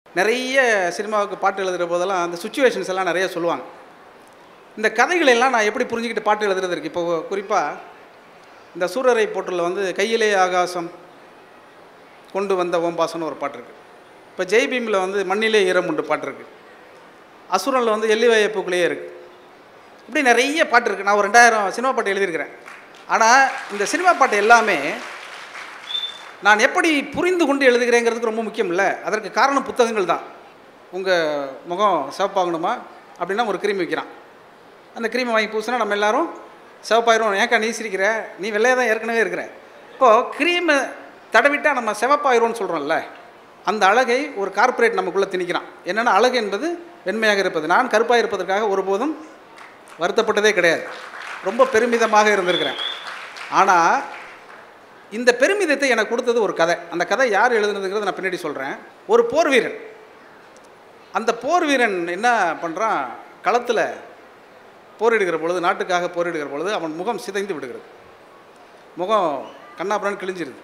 நிறைய சினிமாவுக்கு பாட்டு எழுதுகிற போதெல்லாம் அந்த சுச்சுவேஷன்ஸ் எல்லாம் நிறைய சொல்லுவாங்க இந்த கதைகளை எல்லாம் நான் எப்படி புரிஞ்சுக்கிட்டு பாட்டு எழுதுறது இருக்கு இப்போ குறிப்பாக இந்த சூரரை போட்டில் வந்து கையிலே ஆகாசம் கொண்டு வந்த ஓம்பாசன்னு ஒரு பாட்டு இருக்குது இப்போ ஜெய் பீமில் வந்து மண்ணிலே ஈரம் உண்டு பாட்டு இருக்குது அசுரனில் வந்து எள்ளி வயப்புக்குள்ளேயே இருக்குது இப்படி நிறைய பாட்டு இருக்குது நான் ஒரு ரெண்டாயிரம் சினிமா பாட்டு எழுதியிருக்கிறேன் ஆனால் இந்த சினிமா பாட்டு எல்லாமே நான் எப்படி புரிந்து கொண்டு எழுதுகிறேங்கிறதுக்கு ரொம்ப முக்கியம் இல்லை அதற்கு காரணம் புத்தகங்கள் தான் உங்கள் முகம் சிவப்பாகணுமா அப்படின்னா ஒரு க்ரீம் வைக்கிறான் அந்த க்ரீமை வாங்கி பூசினா நம்ம எல்லாரும் சிவப்பாயிரும் ஏன்க்கா நீ சிரிக்கிற நீ வெள்ளையாக தான் ஏற்கனவே இருக்கிற இப்போது க்ரீமை தடவிட்டால் நம்ம சிவப்பாயிரும்னு சொல்கிறோம்ல அந்த அழகை ஒரு கார்ப்பரேட் நமக்குள்ளே திணிக்கிறான் என்னென்னா அழகு என்பது வெண்மையாக இருப்பது நான் கருப்பாக இருப்பதற்காக ஒருபோதும் வருத்தப்பட்டதே கிடையாது ரொம்ப பெருமிதமாக இருந்திருக்கிறேன் ஆனால் இந்த பெருமிதத்தை எனக்கு கொடுத்தது ஒரு கதை அந்த கதை யார் எழுதுனதுங்கிறத நான் பின்னாடி சொல்கிறேன் ஒரு போர் வீரன் அந்த போர் வீரன் என்ன பண்ணுறான் களத்தில் போரிடுகிற பொழுது நாட்டுக்காக போரிடுகிற பொழுது அவன் முகம் சிதைந்து விடுகிறது முகம் கண்ணாபுரன் கிழிஞ்சிருது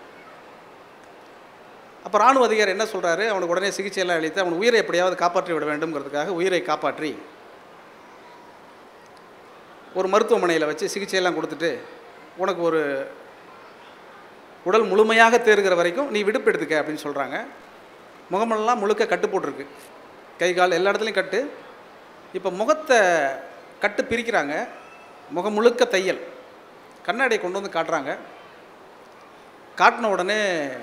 அப்போ ராணுவ அதிகாரி என்ன சொல்கிறாரு அவனுக்கு உடனே சிகிச்சையெல்லாம் அளித்து அவன் உயிரை எப்படியாவது காப்பாற்றி விட வேண்டும்ங்கிறதுக்காக உயிரை காப்பாற்றி ஒரு மருத்துவமனையில் வச்சு சிகிச்சையெல்லாம் கொடுத்துட்டு உனக்கு ஒரு உடல் முழுமையாக தேறுகிற வரைக்கும் நீ விடுப்பு எடுத்துக்க அப்படின்னு சொல்கிறாங்க முகமெல்லாம் முழுக்க கட்டு போட்டிருக்கு கை கால் எல்லா இடத்துலையும் கட்டு இப்போ முகத்தை கட்டு பிரிக்கிறாங்க முகம் முழுக்க தையல் கண்ணாடியை கொண்டு வந்து காட்டுறாங்க காட்டின உடனே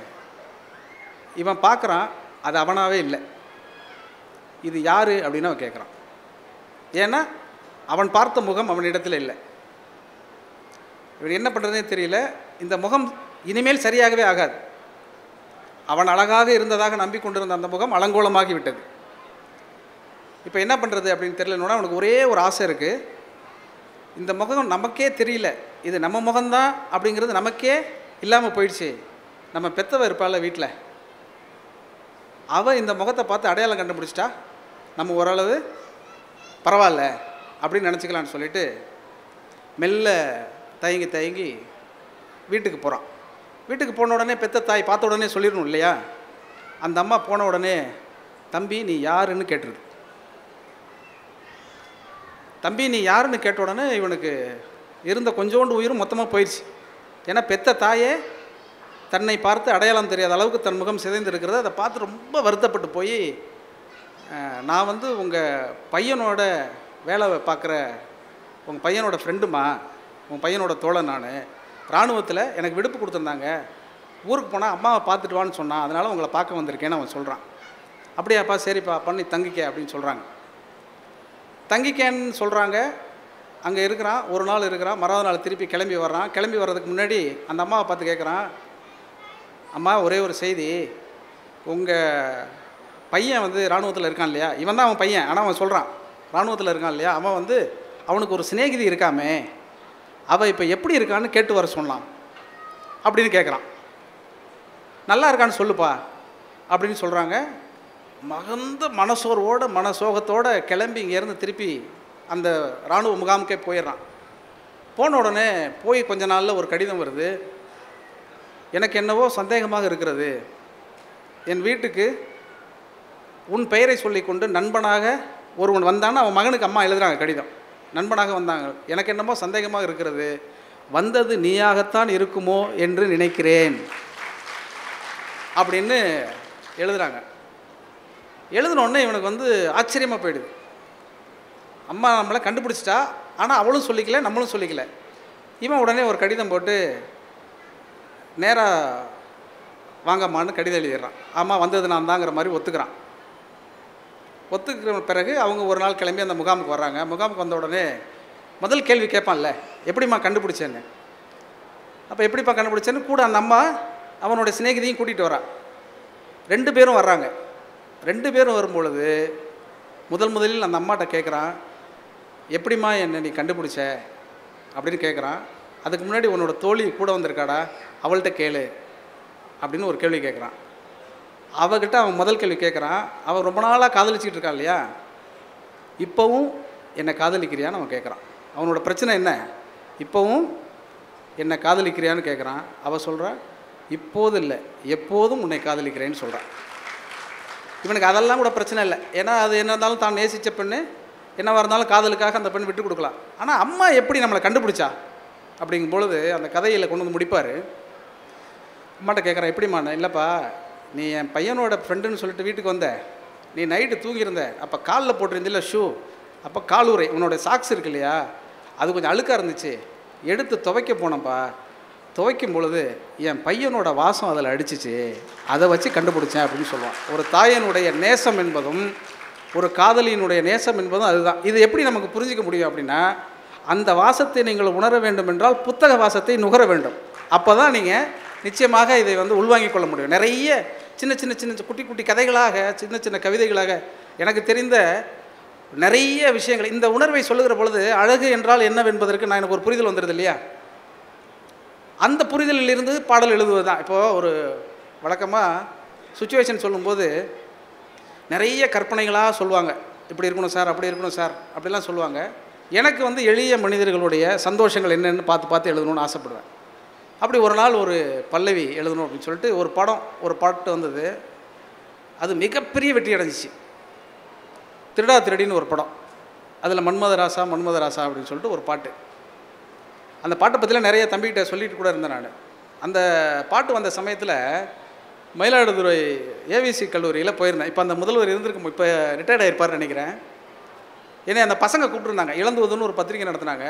இவன் பார்க்குறான் அது அவனாவே இல்லை இது யார் அப்படின்னு அவன் கேட்குறான் ஏன்னா அவன் பார்த்த முகம் அவனிடத்தில் இல்லை இவன் என்ன பண்ணுறதுனே தெரியல இந்த முகம் இனிமேல் சரியாகவே ஆகாது அவன் அழகாக இருந்ததாக நம்பிக்கொண்டிருந்த அந்த முகம் அலங்கோலமாகி விட்டது இப்போ என்ன பண்ணுறது அப்படின்னு தெரியலனோட அவனுக்கு ஒரே ஒரு ஆசை இருக்குது இந்த முகம் நமக்கே தெரியல இது நம்ம முகம்தான் அப்படிங்கிறது நமக்கே இல்லாமல் போயிடுச்சு நம்ம பெத்தவ இருப்பாள் வீட்டில் அவள் இந்த முகத்தை பார்த்து அடையாளம் கண்டுபிடிச்சிட்டா நம்ம ஓரளவு பரவாயில்ல அப்படின்னு நினச்சிக்கலான்னு சொல்லிட்டு மெல்ல தயங்கி தயங்கி வீட்டுக்கு போகிறான் வீட்டுக்கு போன உடனே பெத்த தாய் பார்த்த உடனே சொல்லிடணும் இல்லையா அந்த அம்மா போன உடனே தம்பி நீ யாருன்னு கேட்டுருது தம்பி நீ யாருன்னு கேட்ட உடனே இவனுக்கு இருந்த கொஞ்சோண்டு உயிரும் மொத்தமாக போயிடுச்சு ஏன்னா பெத்த தாயே தன்னை பார்த்து அடையாளம் தெரியாத அளவுக்கு தன் முகம் சிதைந்து இருக்கிறது அதை பார்த்து ரொம்ப வருத்தப்பட்டு போய் அஹ், நான் வந்து உங்கள் பையனோட வேலை பார்க்குற உங்கள் பையனோட ஃப்ரெண்டுமா உங்கள் பையனோட தோழன் நான் இராணுவத்தில் எனக்கு விடுப்பு கொடுத்துருந்தாங்க ஊருக்கு போனால் அம்மாவை பார்த்துட்டு வான்னு சொன்னான் அதனால் உங்களை பார்க்க வந்திருக்கேன்னு அவன் சொல்கிறான் அப்படியாப்பா சரிப்பா பண்ணி தங்கிக்க அப்படின்னு சொல்கிறாங்க தங்கிக்கேன்னு சொல்கிறாங்க அங்கே இருக்கிறான் ஒரு நாள் இருக்கிறான் மறாவது நாள் திருப்பி கிளம்பி வர்றான் கிளம்பி வர்றதுக்கு முன்னாடி அந்த அம்மாவை பார்த்து கேட்குறான் அம்மா ஒரே ஒரு செய்தி உங்கள் பையன் வந்து இராணுவத்தில் இருக்கான் இல்லையா இவன் தான் அவன் பையன் ஆனால் அவன் சொல்கிறான் இராணுவத்தில் இருக்கான் இல்லையா அவன் வந்து அவனுக்கு ஒரு சிநேகிதி இருக்காமே அவள் இப்போ எப்படி இருக்கான்னு கேட்டு வர சொன்னான் அப்படின்னு கேட்குறான் நல்லா இருக்கான்னு சொல்லுப்பா அப்படின்னு சொல்கிறாங்க மகந்த மனசோர்வோட மனசோகத்தோட கிளம்பி இங்கேருந்து திருப்பி அந்த இராணுவ முகாமுக்கே போயிடுறான் போன உடனே போய் கொஞ்ச நாளில் ஒரு கடிதம் வருது எனக்கு என்னவோ சந்தேகமாக இருக்கிறது என் வீட்டுக்கு உன் பெயரை சொல்லிக்கொண்டு நண்பனாக ஒருவன் வந்தான்னு அவன் மகனுக்கு அம்மா எழுதுறாங்க கடிதம் நண்பனாக வந்தாங்க எனக்கு என்னமோ சந்தேகமாக இருக்கிறது வந்தது நீயாகத்தான் இருக்குமோ என்று நினைக்கிறேன் அப்படின்னு எழுதுறாங்க எழுதின உடனே இவனுக்கு வந்து ஆச்சரியமாக போயிடுது அம்மா நம்மளை கண்டுபிடிச்சிட்டா ஆனால் அவளும் சொல்லிக்கல நம்மளும் சொல்லிக்கல இவன் உடனே ஒரு கடிதம் போட்டு நேராக வாங்கம்மான்னு கடிதம் எழுதிடுறான் ஆமாம் வந்தது நான் தாங்கிற மாதிரி ஒத்துக்கிறான் ஒத்துக்கிற பிறகு அவங்க ஒரு நாள் கிளம்பி அந்த முகாமுக்கு வர்றாங்க முகாமுக்கு வந்த உடனே முதல் கேள்வி கேட்பான்ல எப்படிம்மா கண்டுபிடிச்சேன்னு அப்போ எப்படிப்பா கண்டுபிடிச்சேன்னு கூட அந்த அம்மா அவனுடைய சிநேகிதியும் கூட்டிகிட்டு வரா ரெண்டு பேரும் வர்றாங்க ரெண்டு பேரும் வரும்பொழுது முதல் முதலில் அந்த அம்மாட்ட கேட்குறான் எப்படிம்மா என்னை நீ கண்டுபிடிச்ச அப்படின்னு கேட்குறான் அதுக்கு முன்னாடி உன்னோட தோழி கூட வந்திருக்காடா அவள்கிட்ட கேளு அப்படின்னு ஒரு கேள்வி கேட்குறான் அவகிட்ட அவன் முதல் கேள்வி கேட்குறான் அவன் ரொம்ப நாளாக காதலிச்சிட்டு இருக்கான் இல்லையா இப்போவும் என்னை காதலிக்கிறியான்னு அவன் கேட்குறான் அவனோட பிரச்சனை என்ன இப்போவும் என்னை காதலிக்கிறியான்னு கேட்குறான் அவள் சொல்கிறா இப்போது இல்லை எப்போதும் உன்னை காதலிக்கிறேன்னு சொல்கிறான் இவனுக்கு அதெல்லாம் கூட பிரச்சனை இல்லை ஏன்னா அது என்ன இருந்தாலும் தான் நேசித்த பெண்ணு என்னவா இருந்தாலும் காதலுக்காக அந்த பெண் விட்டு கொடுக்கலாம் ஆனால் அம்மா எப்படி நம்மளை கண்டுபிடிச்சா அப்படிங்கும் பொழுது அந்த கதையில் கொண்டு வந்து முடிப்பார் அம்மாட்ட கேட்குறேன் எப்படிம்மா நான் இல்லைப்பா நீ என் பையனோட ஃப்ரெண்டுன்னு சொல்லிட்டு வீட்டுக்கு வந்த நீ நைட்டு தூங்கியிருந்த அப்போ காலில் போட்டிருந்தில்ல ஷூ அப்போ காலுறை உன்னோட சாக்ஸ் இருக்கு இல்லையா அது கொஞ்சம் அழுக்காக இருந்துச்சு எடுத்து துவைக்க போனப்பா துவைக்கும் பொழுது என் பையனோட வாசம் அதில் அடிச்சிச்சு அதை வச்சு கண்டுபிடிச்சேன் அப்படின்னு சொல்லுவான் ஒரு தாயனுடைய நேசம் என்பதும் ஒரு காதலியினுடைய நேசம் என்பதும் அதுதான் இது எப்படி நமக்கு புரிஞ்சிக்க முடியும் அப்படின்னா அந்த வாசத்தை நீங்கள் உணர வேண்டும் என்றால் புத்தக வாசத்தை நுகர வேண்டும் அப்போ தான் நீங்கள் நிச்சயமாக இதை வந்து உள்வாங்கிக் கொள்ள முடியும் நிறைய சின்ன சின்ன சின்ன குட்டி குட்டி கதைகளாக சின்ன சின்ன கவிதைகளாக எனக்கு தெரிந்த நிறைய விஷயங்கள் இந்த உணர்வை சொல்லுகிற பொழுது அழகு என்றால் என்னவென்பதற்கு நான் எனக்கு ஒரு புரிதல் வந்துடுது இல்லையா அந்த புரிதலில் இருந்து பாடல் எழுதுவது தான் இப்போது ஒரு வழக்கமாக சுச்சுவேஷன் சொல்லும்போது நிறைய கற்பனைகளாக சொல்லுவாங்க இப்படி இருக்கணும் சார் அப்படி இருக்கணும் சார் அப்படிலாம் சொல்லுவாங்க எனக்கு வந்து எளிய மனிதர்களுடைய சந்தோஷங்கள் என்னென்னு பார்த்து பார்த்து எழுதணும்னு ஆசைப்படுவேன் அப்படி ஒரு நாள் ஒரு பல்லவி எழுதணும் அப்படின்னு சொல்லிட்டு ஒரு படம் ஒரு பாட்டு வந்தது அது மிகப்பெரிய வெற்றி அடைஞ்சிச்சு திருடா திருடின்னு ஒரு படம் அதில் மன்மத ராசா மன்மத ராசா அப்படின்னு சொல்லிட்டு ஒரு பாட்டு அந்த பாட்டை பற்றிலாம் நிறைய தம்பிக்கிட்ட சொல்லிட்டு கூட இருந்தேன் நான் அந்த பாட்டு வந்த சமயத்தில் மயிலாடுதுறை ஏவிசி கல்லூரியில் போயிருந்தேன் இப்போ அந்த முதல்வர் இருந்திருக்கும் இப்போ ரிட்டையர்ட் ஆகிருப்பார்னு நினைக்கிறேன் என்னை அந்த பசங்க கூப்பிட்டுருந்தாங்க இளந்துவதுன்னு ஒரு பத்திரிக்கை நடத்துனாங்க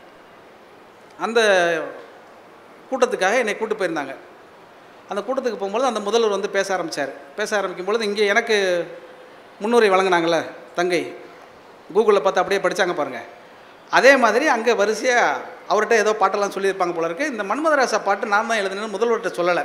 அந்த கூட்டத்துக்காக என்னை கூட்டு போயிருந்தாங்க அந்த கூட்டத்துக்கு போகும்போது அந்த முதல்வர் வந்து பேச ஆரம்பித்தார் பேச ஆரம்பிக்கும் பொழுது இங்கே எனக்கு முன்னுரை வழங்கினாங்கள்ல தங்கை கூகுளில் பார்த்து அப்படியே படித்தாங்க பாருங்கள் அதே மாதிரி அங்கே வரிசையாக அவர்கிட்ட ஏதோ பாட்டெல்லாம் சொல்லியிருப்பாங்க போல இருக்கு இந்த மன்மதராசா பாட்டு நான் தான் எழுதினேன்னு முதல்வர்கிட்ட சொல்லலை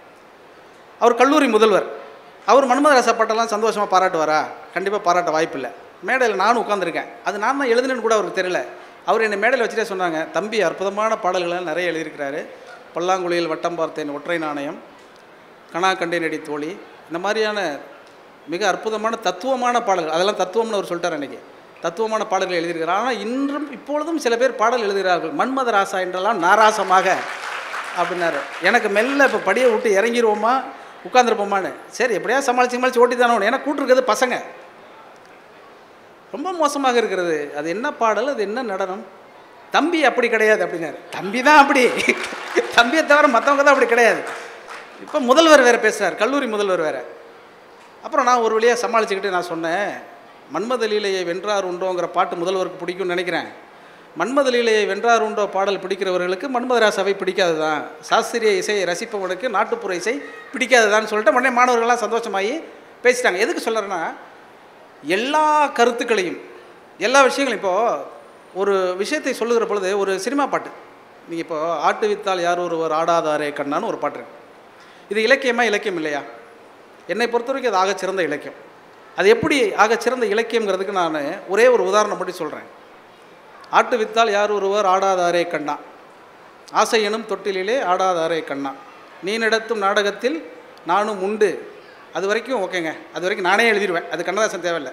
அவர் கல்லூரி முதல்வர் அவர் மன்மதராசா பாட்டெல்லாம் சந்தோஷமாக பாராட்டுவாரா கண்டிப்பாக பாராட்ட வாய்ப்பில்லை மேடையில் நானும் உட்காந்துருக்கேன் அது நான் தான் எழுதுனேன்னு கூட அவருக்கு தெரியல அவர் என்னை மேடையில் வச்சுட்டே சொன்னாங்க தம்பி அற்புதமான பாடல்களை நிறைய எழுதியிருக்கிறாரு பல்லாங்குழியில் வட்டம் பார்த்தேன் ஒற்றை நாணயம் கணா கண்டேனடி தோழி இந்த மாதிரியான மிக அற்புதமான தத்துவமான பாடல்கள் அதெல்லாம் தத்துவம்னு அவர் சொல்லிட்டார் அன்றைக்கி தத்துவமான பாடல்கள் எழுதியிருக்கிறார் ஆனால் இன்றும் இப்பொழுதும் சில பேர் பாடல் எழுதுகிறார்கள் மன்மத ராசா என்றெல்லாம் நாராசமாக அப்படின்னாரு எனக்கு மெல்ல இப்போ படியை விட்டு இறங்கிடுவோமா உட்காந்துருப்போமான்னு சரி எப்படியா சமாளிச்சு சமாளிச்சு ஓட்டி தானே ஏன்னா கூட்டிருக்கிறது பசங்க ரொம்ப மோசமாக இருக்கிறது அது என்ன பாடல் அது என்ன நடனம் தம்பி அப்படி கிடையாது அப்படின்னாரு தம்பி தான் அப்படி தம்பியை தவிர மற்றவங்க தான் அப்படி கிடையாது இப்போ முதல்வர் வேறு பேசுகிறார் கல்லூரி முதல்வர் வேறு அப்புறம் நான் ஒரு வழியாக சமாளிச்சுக்கிட்டு நான் சொன்னேன் மன்மத லீலையை வென்றார் உண்டோங்கிற பாட்டு முதல்வருக்கு பிடிக்கும்னு நினைக்கிறேன் மன்மத லீலையை வென்றார் உண்டோ பாடல் பிடிக்கிறவர்களுக்கு மன்மதராசாவை பிடிக்காது தான் சாஸ்திரிய இசையை ரசிப்பவனுக்கு நாட்டுப்புற இசை பிடிக்காதுதான்னு சொல்லிட்டு உடனே மாணவர்கள்லாம் சந்தோஷமாகி பேசிட்டாங்க எதுக்கு சொல்கிறேன்னா எல்லா கருத்துக்களையும் எல்லா விஷயங்களையும் இப்போது ஒரு விஷயத்தை சொல்லுகிற பொழுது ஒரு சினிமா பாட்டு நீங்கள் இப்போ ஆட்டு வித்தால் யார் ஒருவர் ஆடாதாரே கண்ணான்னு ஒரு பாட்டு இருக்கு இது இலக்கியமா இலக்கியம் இல்லையா என்னை பொறுத்த வரைக்கும் அது ஆகச்சிறந்த இலக்கியம் அது எப்படி ஆகச்சிறந்த இலக்கியங்கிறதுக்கு நான் ஒரே ஒரு உதாரணம் மட்டும் சொல்கிறேன் ஆட்டு வித்தால் யார் ஒருவர் ஆடாதாரே கண்ணா ஆசை எனும் தொட்டிலே ஆடாதாரே கண்ணா நீ நடத்தும் நாடகத்தில் நானும் உண்டு அது வரைக்கும் ஓகேங்க அது வரைக்கும் நானே எழுதிடுவேன் அது கண்ணதாசன் தேவையில்லை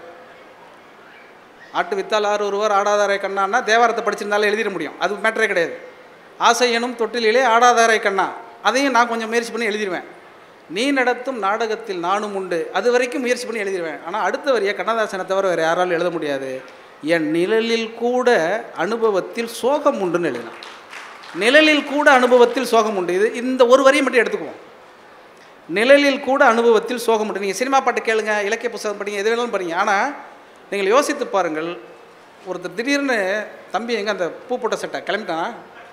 ஆட்டு வித்தால் யார் ஒருவர் ஆடாதாரே கண்ணான்னா தேவாரத்தை படிச்சிருந்தாலும் எழுதிட முடியும் அது மேட்டரே கிடையாது ஆசை எனும் தொட்டிலே ஆடாதாரே கண்ணா அதையும் நான் கொஞ்சம் முயற்சி பண்ணி எழுதிடுவேன் நீ நடத்தும் நாடகத்தில் நானும் உண்டு அது வரைக்கும் முயற்சி பண்ணி எழுதிடுவேன் ஆனால் அடுத்த வரியை கண்ணதாசனை தவிர வேறு யாராலும் எழுத முடியாது என் நிழலில் கூட அனுபவத்தில் சோகம் உண்டுன்னு எழுதினான் நிழலில் கூட அனுபவத்தில் சோகம் உண்டு இது இந்த ஒரு வரியை மட்டும் எடுத்துக்குவோம் நிழலில் கூட அனுபவத்தில் சோகம் உண்டு நீங்கள் சினிமா பாட்டு கேளுங்க இலக்கிய புத்தகம் படிங்க எது வேணாலும் படிங்க ஆனால் நீங்கள் யோசித்து பாருங்கள் ஒருத்தர் திடீர்னு தம்பி எங்கே அந்த பூ போட்ட சட்டை கிளம்பிட்டானா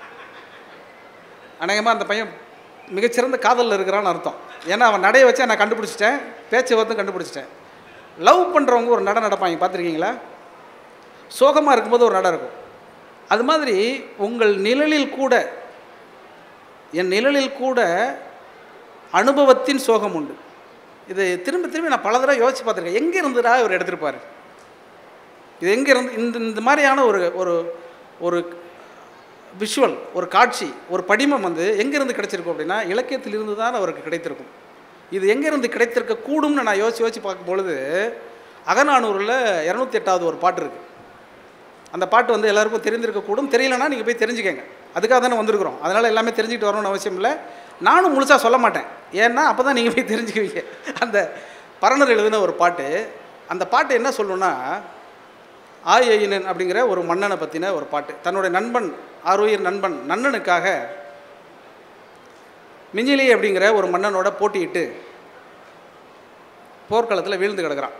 அநேகமாக அந்த பையன் மிகச்சிறந்த காதலில் இருக்கிறான்னு அர்த்தம் ஏன்னா அவன் நடைய வச்சா நான் கண்டுபிடிச்சிட்டேன் பேச்சு வந்து கண்டுபிடிச்சிட்டேன் லவ் பண்ணுறவங்க ஒரு நட நடப்பாங்க பார்த்துருக்கீங்களா சோகமாக இருக்கும்போது ஒரு நடம் இருக்கும் அது மாதிரி உங்கள் நிழலில் கூட என் நிழலில் கூட அனுபவத்தின் சோகம் உண்டு இது திரும்ப திரும்பி நான் பல தடவை யோசிச்சு பார்த்துருக்கேன் எங்கே இருந்துடா இவர் எடுத்திருப்பார் இது எங்கே இருந்து இந்த இந்த மாதிரியான ஒரு ஒரு ஒரு விஷுவல் ஒரு காட்சி ஒரு படிமம் வந்து எங்கேருந்து கிடைச்சிருக்கும் அப்படின்னா இலக்கியத்திலிருந்து தான் அவருக்கு கிடைத்திருக்கும் இது எங்கேருந்து கிடைத்திருக்க கூடும்னு நான் யோசிச்சு யோசிச்சு பார்க்கும் பொழுது அகநானூரில் இரநூத்தி எட்டாவது ஒரு பாட்டு இருக்குது அந்த பாட்டு வந்து எல்லாருக்கும் தெரிந்திருக்கக்கூடும் தெரியலனா நீங்கள் போய் தெரிஞ்சுக்கங்க அதுக்காக தானே வந்திருக்கிறோம் அதனால் எல்லாமே தெரிஞ்சுக்கிட்டு வரணும்னு அவசியம் இல்லை நானும் முழுசாக சொல்ல மாட்டேன் ஏன்னா அப்போ தான் நீங்கள் போய் தெரிஞ்சுக்குவீங்க அந்த பரணர் எழுதின ஒரு பாட்டு அந்த பாட்டு என்ன சொல்லணும்னா ஆயனன் அப்படிங்கிற ஒரு மன்னனை பற்றின ஒரு பாட்டு தன்னுடைய நண்பன் ஆரோயர் நண்பன் நன்னனுக்காக மிஞ்சிலி அப்படிங்கிற ஒரு மன்னனோட போட்டியிட்டு போர்க்களத்தில் வீழ்ந்து கிடக்கிறான்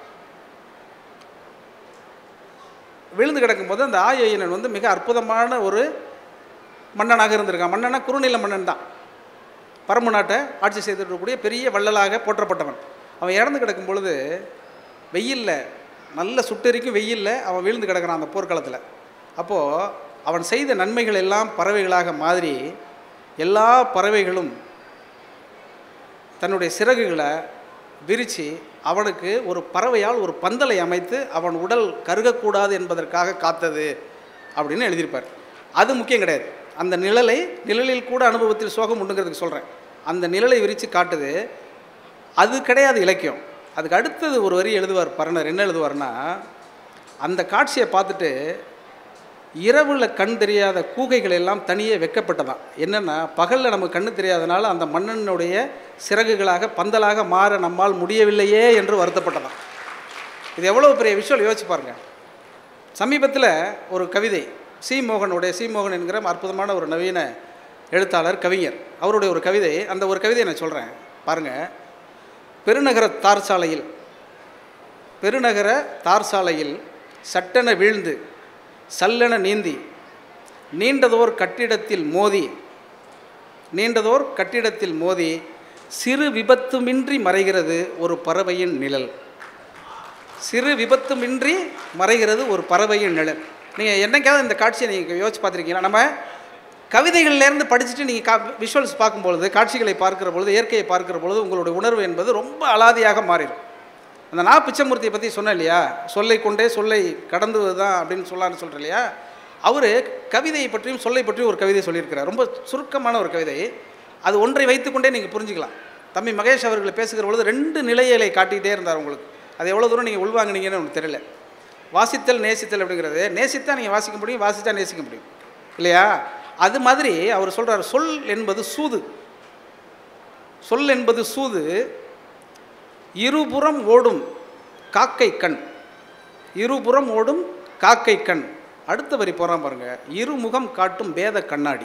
விழுந்து கிடக்கும்போது அந்த ஆயனன் வந்து மிக அற்புதமான ஒரு மன்னனாக இருந்திருக்கான் மன்னனா குறுநில மன்னன் தான் பரம்பு நாட்டை ஆட்சி செய்திருக்கக்கூடிய பெரிய வள்ளலாக போற்றப்பட்டவன் அவன் இறந்து கிடக்கும் பொழுது வெயிலில் நல்ல சுட்டெரிக்கும் வெயிலில் அவன் விழுந்து கிடக்கிறான் அந்த போர்க்களத்தில் அப்போது அவன் செய்த நன்மைகள் எல்லாம் பறவைகளாக மாறி எல்லா பறவைகளும் தன்னுடைய சிறகுகளை விரித்து அவனுக்கு ஒரு பறவையால் ஒரு பந்தலை அமைத்து அவன் உடல் கருகக்கூடாது என்பதற்காக காத்தது அப்படின்னு எழுதியிருப்பார் அது முக்கியம் கிடையாது அந்த நிழலை நிழலில் கூட அனுபவத்தில் சோகம் உண்டுங்கிறதுக்கு சொல்கிறேன் அந்த நிழலை விரித்து காட்டுது அது கிடையாது இலக்கியம் அதுக்கு அடுத்தது ஒரு வரி எழுதுவார் பரணர் என்ன எழுதுவார்னா அந்த காட்சியை பார்த்துட்டு இரவில் கண் தெரியாத கூகைகள் எல்லாம் தனியே வெக்கப்பட்டதான் என்னென்னா பகலில் நமக்கு கண்ணு தெரியாதனால அந்த மன்னனுடைய சிறகுகளாக பந்தலாக மாற நம்மால் முடியவில்லையே என்று வருத்தப்பட்டதான் இது எவ்வளோ பெரிய விஷயம் யோசிச்சு பாருங்க சமீபத்தில் ஒரு கவிதை சி மோகனுடைய சி மோகன் என்கிற அற்புதமான ஒரு நவீன எழுத்தாளர் கவிஞர் அவருடைய ஒரு கவிதை அந்த ஒரு கவிதையை நான் சொல்கிறேன் பாருங்கள் பெருநகர தார் சாலையில் பெருநகர தார் சாலையில் சட்டென வீழ்ந்து சல்லென நீந்தி நீண்டதோர் கட்டிடத்தில் மோதி நீண்டதோர் கட்டிடத்தில் மோதி சிறு விபத்துமின்றி மறைகிறது ஒரு பறவையின் நிழல் சிறு விபத்துமின்றி மறைகிறது ஒரு பறவையின் நிழல் நீங்கள் என்னைக்காவது இந்த காட்சியை நீங்கள் யோசிச்சு பார்த்துருக்கீங்களா நம்ம கவிதைகள்லேருந்து படிச்சுட்டு நீங்கள் கா விஷுவல்ஸ் பார்க்கும்பொழுது காட்சிகளை பார்க்கிற பொழுது இயற்கையை பார்க்கிற பொழுது உங்களுடைய உணர்வு என்பது ரொம்ப அலாதியாக மாறிடும் அந்த நா பிச்சமூர்த்தியை பற்றி சொன்னேன் இல்லையா சொல்லை கொண்டே சொல்லை கடந்து தான் அப்படின்னு சொல்லான்னு சொல்கிறேன் இல்லையா அவர் கவிதையை பற்றியும் சொல்லை பற்றியும் ஒரு கவிதை சொல்லியிருக்கிறார் ரொம்ப சுருக்கமான ஒரு கவிதை அது ஒன்றை வைத்துக்கொண்டே நீங்கள் புரிஞ்சுக்கலாம் தம்பி மகேஷ் அவர்களை பேசுகிற பொழுது ரெண்டு நிலைகளை காட்டிகிட்டே இருந்தார் உங்களுக்கு அது எவ்வளோ தூரம் நீங்கள் உள்வாங்கினீங்கன்னு எனக்கு தெரியல வாசித்தல் நேசித்தல் அப்படிங்கிறது நேசித்தா நீங்கள் வாசிக்க முடியும் வாசித்தா நேசிக்க முடியும் இல்லையா அது மாதிரி அவர் சொல்கிறார் சொல் என்பது சூது சொல் என்பது சூது இருபுறம் ஓடும் காக்கை கண் இருபுறம் ஓடும் காக்கை கண் அடுத்த வரி போகிறான் பாருங்க இருமுகம் காட்டும் வேத கண்ணாடி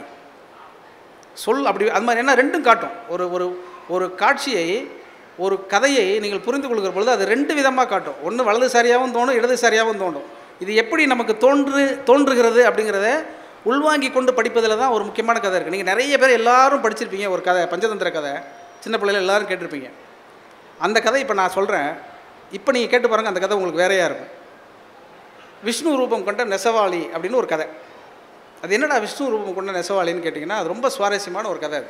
சொல் அப்படி அது மாதிரி என்ன ரெண்டும் காட்டும் ஒரு ஒரு ஒரு காட்சியை ஒரு கதையை நீங்கள் புரிந்து கொள்கிற பொழுது அது ரெண்டு விதமாக காட்டும் ஒன்று வலதுசாரியாகவும் தோணும் இடதுசாரியாகவும் தோணும் இது எப்படி நமக்கு தோன்று தோன்றுகிறது அப்படிங்கிறத உள்வாங்கி கொண்டு படிப்பதில் தான் ஒரு முக்கியமான கதை இருக்குது நீங்கள் நிறைய பேர் எல்லாரும் படிச்சிருப்பீங்க ஒரு கதை பஞ்சதந்திர கதை சின்ன பிள்ளைகள் எல்லாரும் கேட்டிருப்பீங்க அந்த கதை இப்போ நான் சொல்கிறேன் இப்போ நீங்கள் கேட்டு பாருங்கள் அந்த கதை உங்களுக்கு வேறையாக இருக்கும் விஷ்ணு ரூபம் கொண்ட நெசவாளி அப்படின்னு ஒரு கதை அது என்னடா விஷ்ணு ரூபம் கொண்ட நெசவாளின்னு கேட்டிங்கன்னா அது ரொம்ப சுவாரஸ்யமான ஒரு கதை அது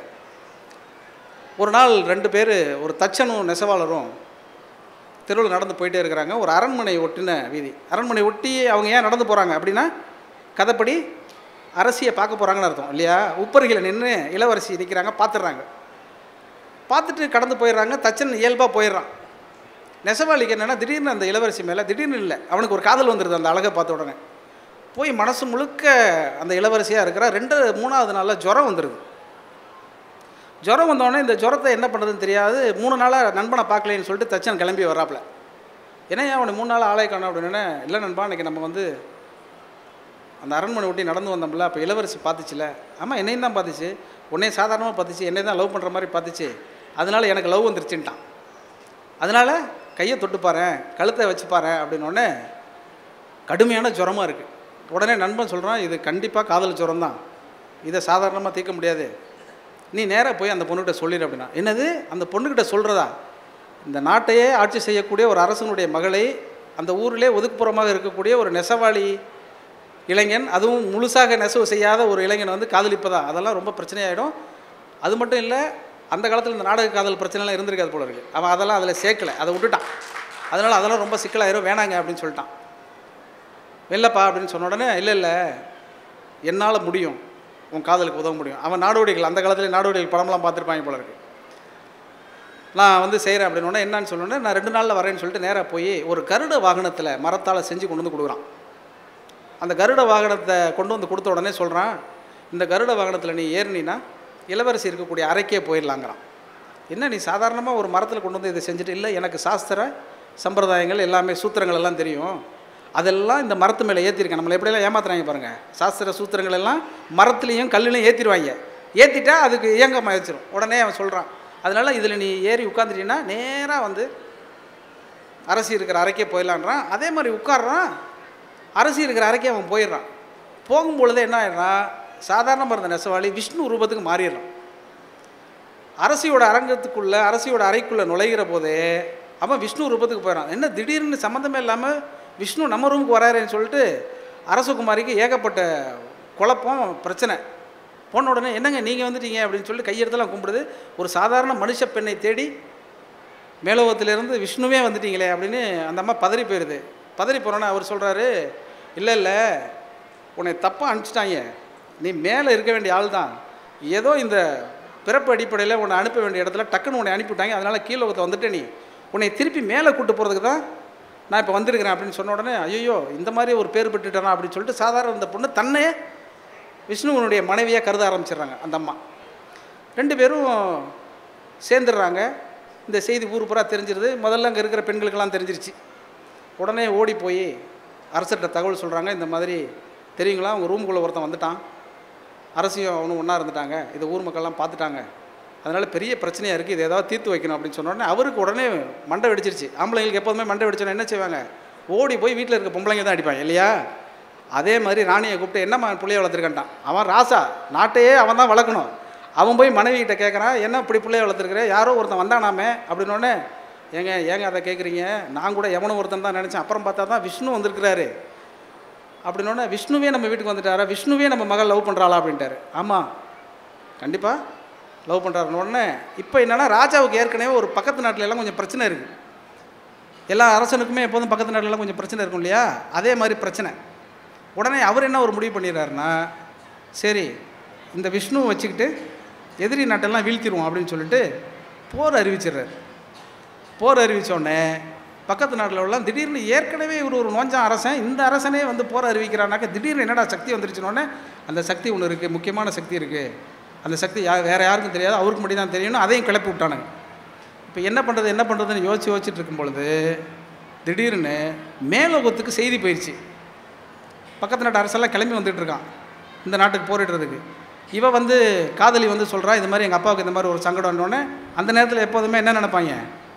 ஒரு நாள் ரெண்டு பேர் ஒரு தச்சனும் நெசவாளரும் தெருவில் நடந்து போயிட்டே இருக்கிறாங்க ஒரு அரண்மனை ஒட்டின வீதி அரண்மனை ஒட்டி அவங்க ஏன் நடந்து போகிறாங்க அப்படின்னா கதைப்படி அரசியை பார்க்க போகிறாங்கன்னு அர்த்தம் இல்லையா உப்பருகில் நின்று இளவரசி நிற்கிறாங்க பார்த்துடுறாங்க பார்த்துட்டு கடந்து போயிடுறாங்க தச்சன் இயல்பாக போயிடுறான் நெசவாளிக்கு என்னென்னா திடீர்னு அந்த இளவரசி மேலே திடீர்னு இல்லை அவனுக்கு ஒரு காதல் வந்துடுது அந்த அழகை பார்த்த உடனே போய் மனசு முழுக்க அந்த இளவரசியாக இருக்கிறா ரெண்டு மூணாவது நாளில் ஜுரம் வந்துடுது ஜுரம் வந்தோடனே இந்த ஜுரத்தை என்ன பண்ணுறதுன்னு தெரியாது மூணு நாளாக நண்பனை பார்க்கலேன்னு சொல்லிட்டு தச்சன் கிளம்பி வராப்புல ஏன்னா அவனை மூணு நாள் ஆளை காணும் அப்படின்னு இல்லை நண்பா இன்றைக்கி நம்ம வந்து அந்த அரண்மனை ஒட்டி நடந்து வந்தோம்ல அப்போ இளவரசி பார்த்துச்சுல ஆமாம் என்னையும் தான் பார்த்துச்சு உன்னையும் சாதாரணமாக பார்த்துச்சு என்னை தான் லவ் பண்ணுற மாதிரி பார்த்துச்சு அதனால் எனக்கு லவ் வந்துருச்சுன்ட்டான் அதனால் கையை தொட்டு பாரேன் கழுத்தை வச்சு பாரேன் அப்படின்னோடனே கடுமையான ஜுரமாக இருக்குது உடனே நண்பன் சொல்கிறான் இது கண்டிப்பாக காதல் ஜுரம் தான் இதை சாதாரணமாக தீர்க்க முடியாது நீ நேராக போய் அந்த பொண்ணுக்கிட்ட சொல்லிடு அப்படின்னா என்னது அந்த பொண்ணுக்கிட்ட சொல்கிறதா இந்த நாட்டையே ஆட்சி செய்யக்கூடிய ஒரு அரசனுடைய மகளை அந்த ஊரிலே ஒதுக்குப்புறமாக இருக்கக்கூடிய ஒரு நெசவாளி இளைஞன் அதுவும் முழுசாக நெசவு செய்யாத ஒரு இளைஞன் வந்து காதலிப்பதா அதெல்லாம் ரொம்ப பிரச்சனையாயிடும் அது மட்டும் இல்லை அந்த காலத்தில் இந்த நாடக காதல் பிரச்சனைலாம் இருந்திருக்காது போல இருக்குது அவன் அதெல்லாம் அதில் சேர்க்கலை அதை விட்டுட்டான் அதனால் அதெல்லாம் ரொம்ப சிக்கலாயிரும் வேணாங்க அப்படின்னு சொல்லிட்டான் இல்லைப்பா அப்படின்னு சொன்ன உடனே இல்லை இல்லை என்னால் முடியும் உன் காதலுக்கு உதவ முடியும் அவன் நாடோடிகள் அந்த காலத்தில் நாடோடிகள் படம்லாம் பார்த்துருப்பாங்க போல இருக்கு நான் வந்து செய்கிறேன் அப்படின்னு என்னன்னு சொன்னோன்னே நான் ரெண்டு நாளில் வரேன்னு சொல்லிட்டு நேராக போய் ஒரு கருட வாகனத்தில் மரத்தால் செஞ்சு கொண்டு வந்து கொடுக்குறான் அந்த கருட வாகனத்தை கொண்டு வந்து கொடுத்த உடனே சொல்கிறான் இந்த கருட வாகனத்தில் நீ ஏறினா இளவரசி இருக்கக்கூடிய அறைக்கே போயிடலாங்கிறான் என்ன நீ சாதாரணமாக ஒரு மரத்தில் கொண்டு வந்து இதை செஞ்சுட்டு இல்லை எனக்கு சாஸ்திர சம்பிரதாயங்கள் எல்லாமே சூத்திரங்கள் எல்லாம் தெரியும் அதெல்லாம் இந்த மரத்து மேலே ஏற்றிருக்கேன் நம்மளை எப்படியெல்லாம் ஏமாத்துறாங்க பாருங்கள் சாஸ்திர சூத்திரங்கள் எல்லாம் மரத்துலேயும் கல்லுலையும் ஏற்றிடுவாங்க ஏற்றிட்டா அதுக்கு இயங்கமாக வச்சிரும் உடனே அவன் சொல்கிறான் அதனால் இதில் நீ ஏறி உட்காந்துட்டீங்கன்னா நேராக வந்து அரசி இருக்கிற அறைக்கே போயிடலான்றான் அதே மாதிரி உட்கார்றான் அரசி இருக்கிற அறைக்கே அவன் போயிடுறான் போகும்பொழுதே என்ன ஆயிடுறான் சாதாரணமாக இருந்த நெசவாளி விஷ்ணு ரூபத்துக்கு மாறிடுறான் அரசியோட அரங்கத்துக்குள்ள அரசியோட அறைக்குள்ளே நுழைகிற போதே அவன் விஷ்ணு ரூபத்துக்கு போயிடறான் என்ன திடீர்னு சம்மந்தமே இல்லாமல் விஷ்ணு நம்ம ரூமுக்கு வராருன்னு சொல்லிட்டு அரசகுமாரிக்கு ஏகப்பட்ட குழப்பம் பிரச்சனை போன உடனே என்னங்க நீங்கள் வந்துட்டீங்க அப்படின்னு சொல்லிட்டு கையெடுத்தெல்லாம் கும்பிடுது ஒரு சாதாரண மனுஷ பெண்ணை தேடி மேலோகத்திலேருந்து விஷ்ணுவே வந்துட்டீங்களே அப்படின்னு அந்த அம்மா பதறி போயிடுது பதறி போனோன்னே அவர் சொல்கிறாரு இல்லை இல்லை உன்னை தப்பாக அனுப்பிச்சிட்டாங்க நீ மேலே இருக்க வேண்டிய ஆள் தான் ஏதோ இந்த பிறப்பு அடிப்படையில் உன்னை அனுப்ப வேண்டிய இடத்துல டக்குன்னு உன்னை அனுப்பிவிட்டாங்க அதனால் கீழோகத்தை வந்துட்டு நீ உன்னை திருப்பி மேலே கூட்டு போகிறதுக்கு தான் நான் இப்போ வந்திருக்கிறேன் அப்படின்னு சொன்ன உடனே ஐயோ இந்த மாதிரி ஒரு பேர் பெற்றுட்டேனா அப்படின்னு சொல்லிட்டு சாதாரண இந்த பொண்ணு தன்னையே விஷ்ணுவனுடைய மனைவியாக கருத ஆரம்பிச்சிடுறாங்க அந்த அம்மா ரெண்டு பேரும் சேர்ந்துடுறாங்க இந்த செய்தி ஊர் பூரா தெரிஞ்சிருது முதல்ல அங்கே இருக்கிற பெண்களுக்கெல்லாம் தெரிஞ்சிருச்சு உடனே ஓடி போய் அரசர்கிட்ட தகவல் சொல்கிறாங்க இந்த மாதிரி தெரியுங்களா அவங்க ரூமுக்குள்ளே ஒருத்தன் வந்துட்டான் அரசியும் அவனும் ஒன்றா இருந்துட்டாங்க இதை ஊர் மக்கள்லாம் பார்த்துட்டாங்க அதனால் பெரிய பிரச்சனையாக இருக்குது இதை ஏதாவது தீர்த்து வைக்கணும் அப்படின்னு சொன்ன உடனே அவருக்கு உடனே மண்டை வெடிச்சிருச்சு ஆம்பளைங்களுக்கு எப்போதுமே மண்டை வெடிச்சோன்னா என்ன செய்வாங்க ஓடி போய் வீட்டில் இருக்க பொம்பளைங்க தான் அடிப்பாங்க இல்லையா அதே மாதிரி ராணியை கூப்பிட்டு என்னம்மா பிள்ளைய வளர்த்துருக்கான்ட்டான் அவன் ராசா நாட்டையே அவன் தான் வளர்க்கணும் அவன் போய் மனைவி கிட்ட கேட்குறான் என்ன இப்படி பிள்ளைய வளர்த்துருக்குற யாரோ ஒருத்தன் வந்தானாமே அப்படின்னோடனே ஏங்க ஏங்க அதை கேட்குறீங்க நான் கூட எவனும் ஒருத்தன் தான் நினச்சேன் அப்புறம் பார்த்தா தான் விஷ்ணு வந்திருக்கிறாரு அப்படின்னோடனே விஷ்ணுவே நம்ம வீட்டுக்கு வந்துட்டாரா விஷ்ணுவே நம்ம மகள் லவ் பண்ணுறாளா அப்படின்ட்டாரு ஆமாம் கண்டிப்பாக லவ் பண்ணுறாருன்னு உடனே இப்போ என்னென்னா ராஜாவுக்கு ஏற்கனவே ஒரு பக்கத்து நாட்டுல எல்லாம் கொஞ்சம் பிரச்சனை இருக்குது எல்லா அரசனுக்குமே எப்போதும் பக்கத்து நாட்டுல எல்லாம் கொஞ்சம் பிரச்சனை இருக்கும் இல்லையா அதே மாதிரி பிரச்சனை உடனே அவர் என்ன ஒரு முடிவு பண்ணிடுறாருன்னா சரி இந்த விஷ்ணுவை வச்சுக்கிட்டு எதிரி நாட்டெல்லாம் வீழ்த்திடுவோம் அப்படின்னு சொல்லிட்டு போர் அறிவிச்சிடுறாரு போர் அறிவித்தோடனே பக்கத்து நாட்டில் உள்ள திடீர்னு ஏற்கனவே இவர் ஒரு நோஞ்சான் அரசன் இந்த அரசனே வந்து போர் அறிவிக்கிறானாக்க திடீர்னு என்னடா சக்தி வந்துருச்சுனோடனே அந்த சக்தி ஒன்று இருக்குது முக்கியமான சக்தி இருக்குது அந்த சக்தி யா வேறு யாருக்கும் தெரியாது அவருக்கு மட்டும் தான் தெரியணும் அதையும் கிளப்பி விட்டானுங்க இப்போ என்ன பண்ணுறது என்ன பண்ணுறதுன்னு யோசிச்சு யோசிச்சுட்டு இருக்கும் பொழுது திடீர்னு மேலோகத்துக்கு செய்தி போயிடுச்சு பக்கத்து நாட்டு அரசெல்லாம் கிளம்பி வந்துட்டு இருக்கான் இந்த நாட்டுக்கு போரிடுறதுக்கு இவ வந்து காதலி வந்து சொல்கிறா இது மாதிரி எங்கள் அப்பாவுக்கு இந்த மாதிரி ஒரு சங்கடம்னோடனே அந்த நேரத்தில் எப்போதுமே என்ன நினைப்பாங்க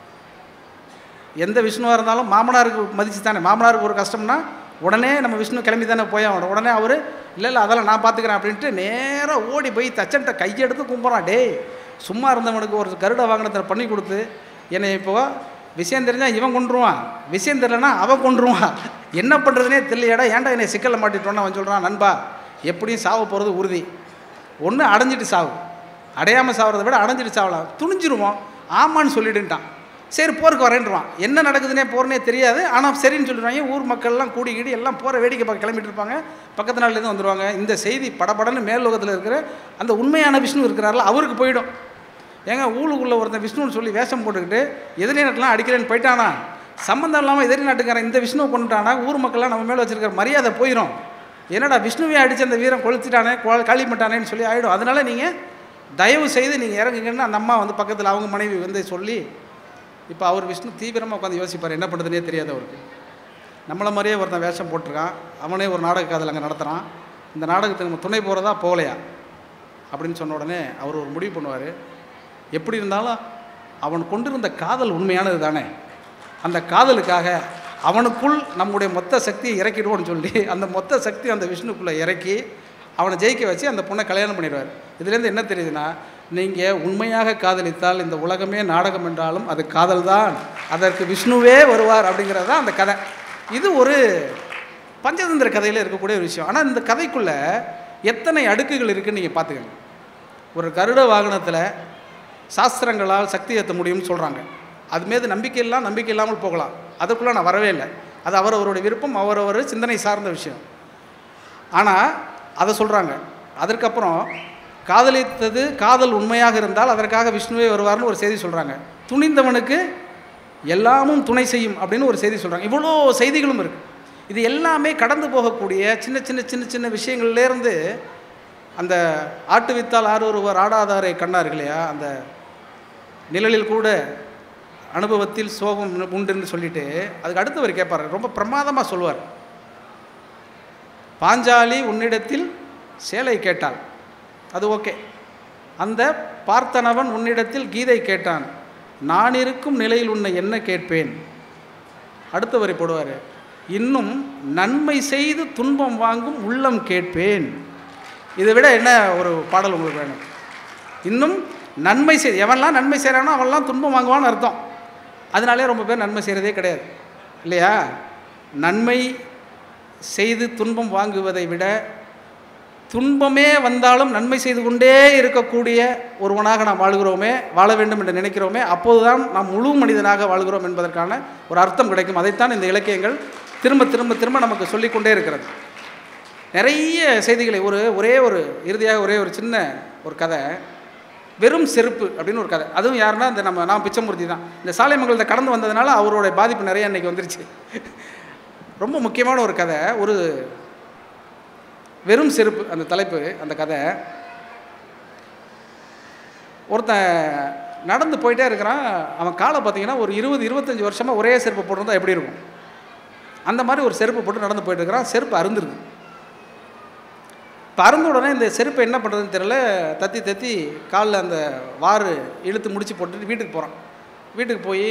எந்த விஷ்ணுவாக இருந்தாலும் மாமனாருக்கு மதிச்சு தானே மாமனாருக்கு ஒரு கஷ்டம்னா உடனே நம்ம விஷ்ணு கிளம்பி தானே போய் ஆகணும் உடனே அவர் இல்லை இல்லை அதெல்லாம் நான் பார்த்துக்கிறேன் அப்படின்ட்டு நேராக ஓடி போய் தச்சன்ட்ட கையெடுத்து கும்பிட்றான் டேய் சும்மா இருந்தவனுக்கு ஒரு கருட வாகனத்தை பண்ணி கொடுத்து என்னை இப்போ விஷயம் தெரிஞ்சால் இவன் கொண்டுருவான் விஷயம் தெரியலனா அவன் கொண்டுருவான் என்ன பண்ணுறதுனே தெரியலையாடா ஏன்டா என்னை சிக்கலில் மாட்டிட்டோன்னு அவன் சொல்கிறான் நண்பா எப்படியும் சாவ போகிறது உறுதி ஒன்று அடைஞ்சிட்டு சாவு அடையாமல் சாவறதை விட அடைஞ்சிட்டு சாவலாம் துணிஞ்சிருவோம் ஆமான்னு சொல்லிடுன்ட்டான் சரி போருக்கு வரேன்றான் என்ன நடக்குதுன்னே போகிறனே தெரியாது ஆனால் சரின்னு சொல்லிடுவாங்க ஊர் மக்கள்லாம் கூடி கீடி எல்லாம் போகிற வேடிக்கை பார்க்க கிளம்பிட்டு இருப்பாங்க பக்கத்து நாள்லேருந்து வந்துடுவாங்க இந்த செய்தி படபடன்னு மேல்லோகத்தில் இருக்கிற அந்த உண்மையான விஷ்ணு இருக்கிறாரில்ல அவருக்கு போயிடும் ஏங்க ஊருக்குள்ளே ஒருத்தன் விஷ்ணுன்னு சொல்லி வேஷம் போட்டுக்கிட்டு எதிரி நாட்டெலாம் அடிக்கிறேன்னு போயிட்டானா சம்மந்தம் இல்லாமல் எதிரி நாட்டுக்காரன் இந்த விஷ்ணுவை கொண்டுட்டானா ஊர் மக்கள்லாம் நம்ம மேலே வச்சிருக்கிற மரியாதை போயிடும் என்னடா விஷ்ணுவே அடித்து அந்த வீரன் கொளுத்திட்டானே கொ- காலி பண்ணிட்டானேன்னு சொல்லி ஆகிடும் அதனால் நீங்கள் தயவு செய்து நீங்கள் இறங்குங்கன்னு அந்த அம்மா வந்து பக்கத்தில் அவங்க மனைவி வந்து சொல்லி இப்போ அவர் விஷ்ணு தீவிரமாக உட்காந்து யோசிப்பார் என்ன பண்ணுறதுனே தெரியாது அவருக்கு நம்மளை மாதிரியே ஒருத்தன் வேஷம் போட்டிருக்கான் அவனே ஒரு நாடக காதல் அங்கே நடத்துகிறான் இந்த நாடகத்துக்கு நம்ம துணை போகிறதா போகலையா அப்படின்னு சொன்ன உடனே அவர் ஒரு முடிவு பண்ணுவார் எப்படி இருந்தாலும் அவன் கொண்டிருந்த காதல் உண்மையானது தானே அந்த காதலுக்காக அவனுக்குள் நம்முடைய மொத்த சக்தியை இறக்கிடுவோம்னு சொல்லி அந்த மொத்த சக்தி அந்த விஷ்ணுக்குள்ளே இறக்கி அவனை ஜெயிக்க வச்சு அந்த பொண்ணை கல்யாணம் பண்ணிடுவார் இதுலேருந்து என்ன தெரியுதுன்னா நீங்கள் உண்மையாக காதலித்தால் இந்த உலகமே நாடகம் என்றாலும் அது காதல் தான் அதற்கு விஷ்ணுவே வருவார் அப்படிங்கிறது தான் அந்த கதை இது ஒரு பஞ்சதந்திர கதையில் இருக்கக்கூடிய ஒரு விஷயம் ஆனால் இந்த கதைக்குள்ளே எத்தனை அடுக்குகள் இருக்குன்னு நீங்கள் பார்த்துக்கங்க ஒரு கருட வாகனத்தில் சாஸ்திரங்களால் சக்தி ஏற்ற முடியும்னு சொல்கிறாங்க அது மீது நம்பிக்கை இல்லாம் நம்பிக்கை இல்லாமல் போகலாம் அதுக்குள்ளே நான் வரவே இல்லை அது அவரவருடைய விருப்பம் அவரவர் சிந்தனை சார்ந்த விஷயம் ஆனால் அதை சொல்கிறாங்க அதற்கப்புறம் காதலித்தது காதல் உண்மையாக இருந்தால் அதற்காக விஷ்ணுவே வருவார்னு ஒரு செய்தி சொல்கிறாங்க துணிந்தவனுக்கு எல்லாமும் துணை செய்யும் அப்படின்னு ஒரு செய்தி சொல்கிறாங்க இவ்வளோ செய்திகளும் இருக்குது இது எல்லாமே கடந்து போகக்கூடிய சின்ன சின்ன சின்ன சின்ன விஷயங்கள்லேருந்து அந்த ஆட்டு வித்தால் ஆறு ஒருவர் ஆடாதாரை கண்டார் இல்லையா அந்த நிழலில் கூட அனுபவத்தில் சோகம் உண்டுன்னு சொல்லிட்டு அதுக்கு அடுத்தவர் கேட்பார் ரொம்ப பிரமாதமாக சொல்லுவார் பாஞ்சாலி உன்னிடத்தில் சேலை கேட்டாள் அது ஓகே அந்த பார்த்தனவன் உன்னிடத்தில் கீதை கேட்டான் நான் இருக்கும் நிலையில் உன்னை என்ன கேட்பேன் அடுத்த வரி போடுவார் இன்னும் நன்மை செய்து துன்பம் வாங்கும் உள்ளம் கேட்பேன் இதை விட என்ன ஒரு பாடல் உங்களுக்கு வேணும் இன்னும் நன்மை செய் எவன்லாம் நன்மை செய்கிறானோ அவன்லாம் துன்பம் வாங்குவான்னு அர்த்தம் அதனாலே ரொம்ப பேர் நன்மை செய்கிறதே கிடையாது இல்லையா நன்மை செய்து துன்பம் வாங்குவதை விட துன்பமே வந்தாலும் நன்மை செய்து கொண்டே இருக்கக்கூடிய ஒருவனாக நாம் வாழ்கிறோமே வாழ வேண்டும் என்று நினைக்கிறோமே அப்போதுதான் நாம் முழு மனிதனாக வாழ்கிறோம் என்பதற்கான ஒரு அர்த்தம் கிடைக்கும் அதைத்தான் இந்த இலக்கியங்கள் திரும்ப திரும்ப திரும்ப நமக்கு சொல்லிக்கொண்டே இருக்கிறது நிறைய செய்திகளை ஒரு ஒரே ஒரு இறுதியாக ஒரே ஒரு சின்ன ஒரு கதை வெறும் செருப்பு அப்படின்னு ஒரு கதை அதுவும் யாருன்னா இந்த நம்ம நான் பிச்சமூர்த்தி தான் இந்த சாலைமங்கலத்தை கடந்து வந்ததுனால அவரோட பாதிப்பு நிறைய அன்றைக்கி வந்துருச்சு ரொம்ப முக்கியமான ஒரு கதை ஒரு வெறும் செருப்பு அந்த தலைப்பு அந்த கதை ஒருத்தன் நடந்து போயிட்டே இருக்கிறான் அவன் காலை பார்த்தீங்கன்னா ஒரு இருபது இருபத்தஞ்சி வருஷமாக ஒரே செருப்பு போட்டிருந்தா எப்படி இருக்கும் அந்த மாதிரி ஒரு செருப்பு போட்டு நடந்து போயிட்டு இருக்கிறான் செருப்பு அருந்துருக்கு இப்போ அருந்த உடனே இந்த செருப்பை என்ன பண்ணுறதுன்னு தெரியல தத்தி தத்தி காலில் அந்த வாறு இழுத்து முடிச்சு போட்டுட்டு வீட்டுக்கு போகிறான் வீட்டுக்கு போய்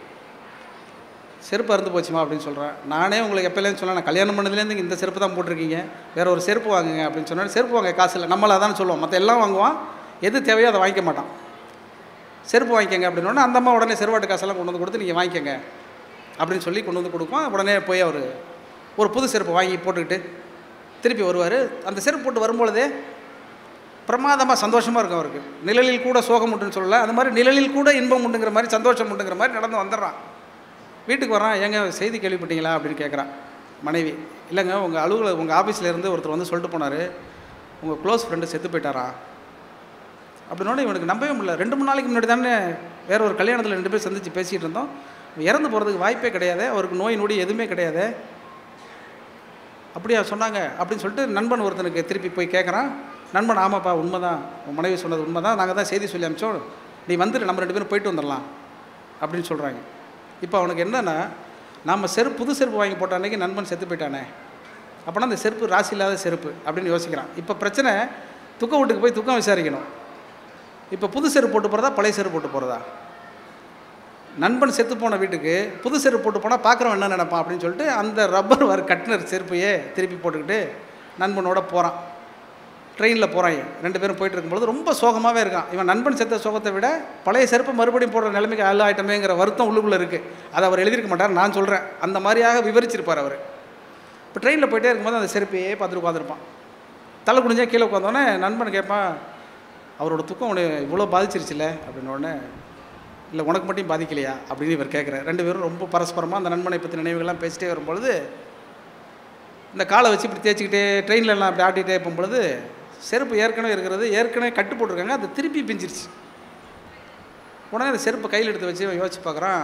செருப்பு அறுந்து போச்சுமா அப்படின்னு சொல்கிறேன் நானே உங்களுக்கு எப்போலேருந்து சொன்னேன் நான் கல்யாணம் பண்ணதுலேருந்து இந்த செருப்பு தான் போட்டிருக்கீங்க வேற ஒரு செருப்பு வாங்குங்க அப்படின்னு சொன்னேன் செருப்பு வாங்க காசு இல்லை நம்மளை அதான் சொல்லுவோம் மற்ற எல்லாம் வாங்குவான் எது தேவையோ அதை வாங்கிக்க மாட்டான் செருப்பு வாங்கிக்கங்க அப்படின்னோடனே அந்த அம்மா உடனே செருவாட்டு காசெல்லாம் கொண்டு வந்து கொடுத்து நீங்கள் வாங்கிக்கங்க அப்படின்னு சொல்லி கொண்டு வந்து கொடுப்போம் உடனே போய் அவர் ஒரு புது செருப்பு வாங்கி போட்டுக்கிட்டு திருப்பி வருவார் அந்த செருப்பு போட்டு வரும்பொழுதே பிரமாதமாக சந்தோஷமாக இருக்கும் அவருக்கு நிழலில் கூட சோகம் உண்டுன்னு சொல்லல அந்த மாதிரி நிழலில் கூட இன்பம் உண்டுங்கிற மாதிரி சந்தோஷம் உண்டுங்கிற மாதிரி நடந்து வந்துடுறான் வீட்டுக்கு வரான் ஏங்க செய்தி கேள்விப்பட்டீங்களா அப்படின்னு கேட்குறான் மனைவி இல்லைங்க உங்கள் அலுவலக உங்கள் ஆஃபீஸில் இருந்து ஒருத்தர் வந்து சொல்லிட்டு போனார் உங்கள் க்ளோஸ் ஃப்ரெண்டு செத்து போயிட்டாரா அப்படின்னோட இவனுக்கு நம்பவே முடியல ரெண்டு மூணு நாளைக்கு முன்னாடி தானே வேற ஒரு கல்யாணத்தில் ரெண்டு பேர் சந்தித்து பேசிகிட்டு இருந்தோம் இறந்து போகிறதுக்கு வாய்ப்பே கிடையாது அவருக்கு நோய் நொடி எதுவுமே கிடையாது அப்படியா சொன்னாங்க அப்படின்னு சொல்லிட்டு நண்பன் ஒருத்தனுக்கு திருப்பி போய் கேட்குறான் நண்பன் ஆமாப்பா உண்மைதான் உன் மனைவி சொன்னது உண்மை தான் நாங்கள் தான் செய்தி சொல்லி அமிச்சோம் நீ வந்துடு நம்ம ரெண்டு பேரும் போயிட்டு வந்துடலாம் அப்படின்னு சொல்கிறாங்க இப்போ அவனுக்கு என்னென்னா நம்ம செருப்பு புது செருப்பு வாங்கி போட்ட அன்றைக்கி நண்பன் செத்து போயிட்டானே அப்போனா அந்த செருப்பு ராசி இல்லாத செருப்பு அப்படின்னு யோசிக்கிறான் இப்போ பிரச்சனை துக்க வீட்டுக்கு போய் துக்கம் விசாரிக்கணும் இப்போ புது செருப்பு போட்டு போகிறதா பழைய செருப்பு போட்டு போகிறதா நண்பன் செத்து போன வீட்டுக்கு புது செருப்பு போட்டு போனால் பார்க்குறவன் என்ன நினைப்பான் அப்படின்னு சொல்லிட்டு அந்த ரப்பர் வர கட்டினர் செருப்பையே திருப்பி போட்டுக்கிட்டு நண்பனோட போகிறான் ட்ரெயினில் போகிறான் ரெண்டு பேரும் போயிட்டு இருக்கும்போது ரொம்ப சோகமாகவே இருக்கான் இவன் நண்பன் செத்த சோகத்தை விட பழைய செருப்பு மறுபடியும் போடுற நிலைமைக்கு ஆள் ஆயிட்டமேங்கிற வருத்தம் உள்ளுக்குள்ளே இருக்குது அதை அவர் எழுதியிருக்க மாட்டார் நான் சொல்கிறேன் அந்த மாதிரியாக விவரிச்சிருப்பார் அவர் இப்போ ட்ரெயினில் போயிட்டே இருக்கும்போது அந்த செருப்பையே பார்த்துட்டு உட்காந்துருப்பான் தலை குடிஞ்சா கீழே உட்காந்தோடனே நண்பன் கேட்பான் அவரோட துக்கம் உனக்கு இவ்வளோ பாதிச்சிருச்சுல அப்படின்னு உடனே இல்லை உனக்கு மட்டும் பாதிக்கலையா அப்படின்னு இவர் கேட்குறாரு ரெண்டு பேரும் ரொம்ப பரஸ்பரமாக அந்த நண்பனை பற்றி நினைவுகள்லாம் பேசிட்டே வரும்பொழுது இந்த காலை வச்சு இப்படி தேய்ச்சிக்கிட்டே ட்ரெயினில் எல்லாம் அப்படி ஆட்டிகிட்டே போகும்பொழுது செருப்பு ஏற்கனவே இருக்கிறது ஏற்கனவே கட்டு போட்டிருக்காங்க அது திருப்பி பிஞ்சிருச்சு உடனே அந்த செருப்பை கையில் எடுத்து வச்சு அவன் யோசிச்சு பார்க்குறான்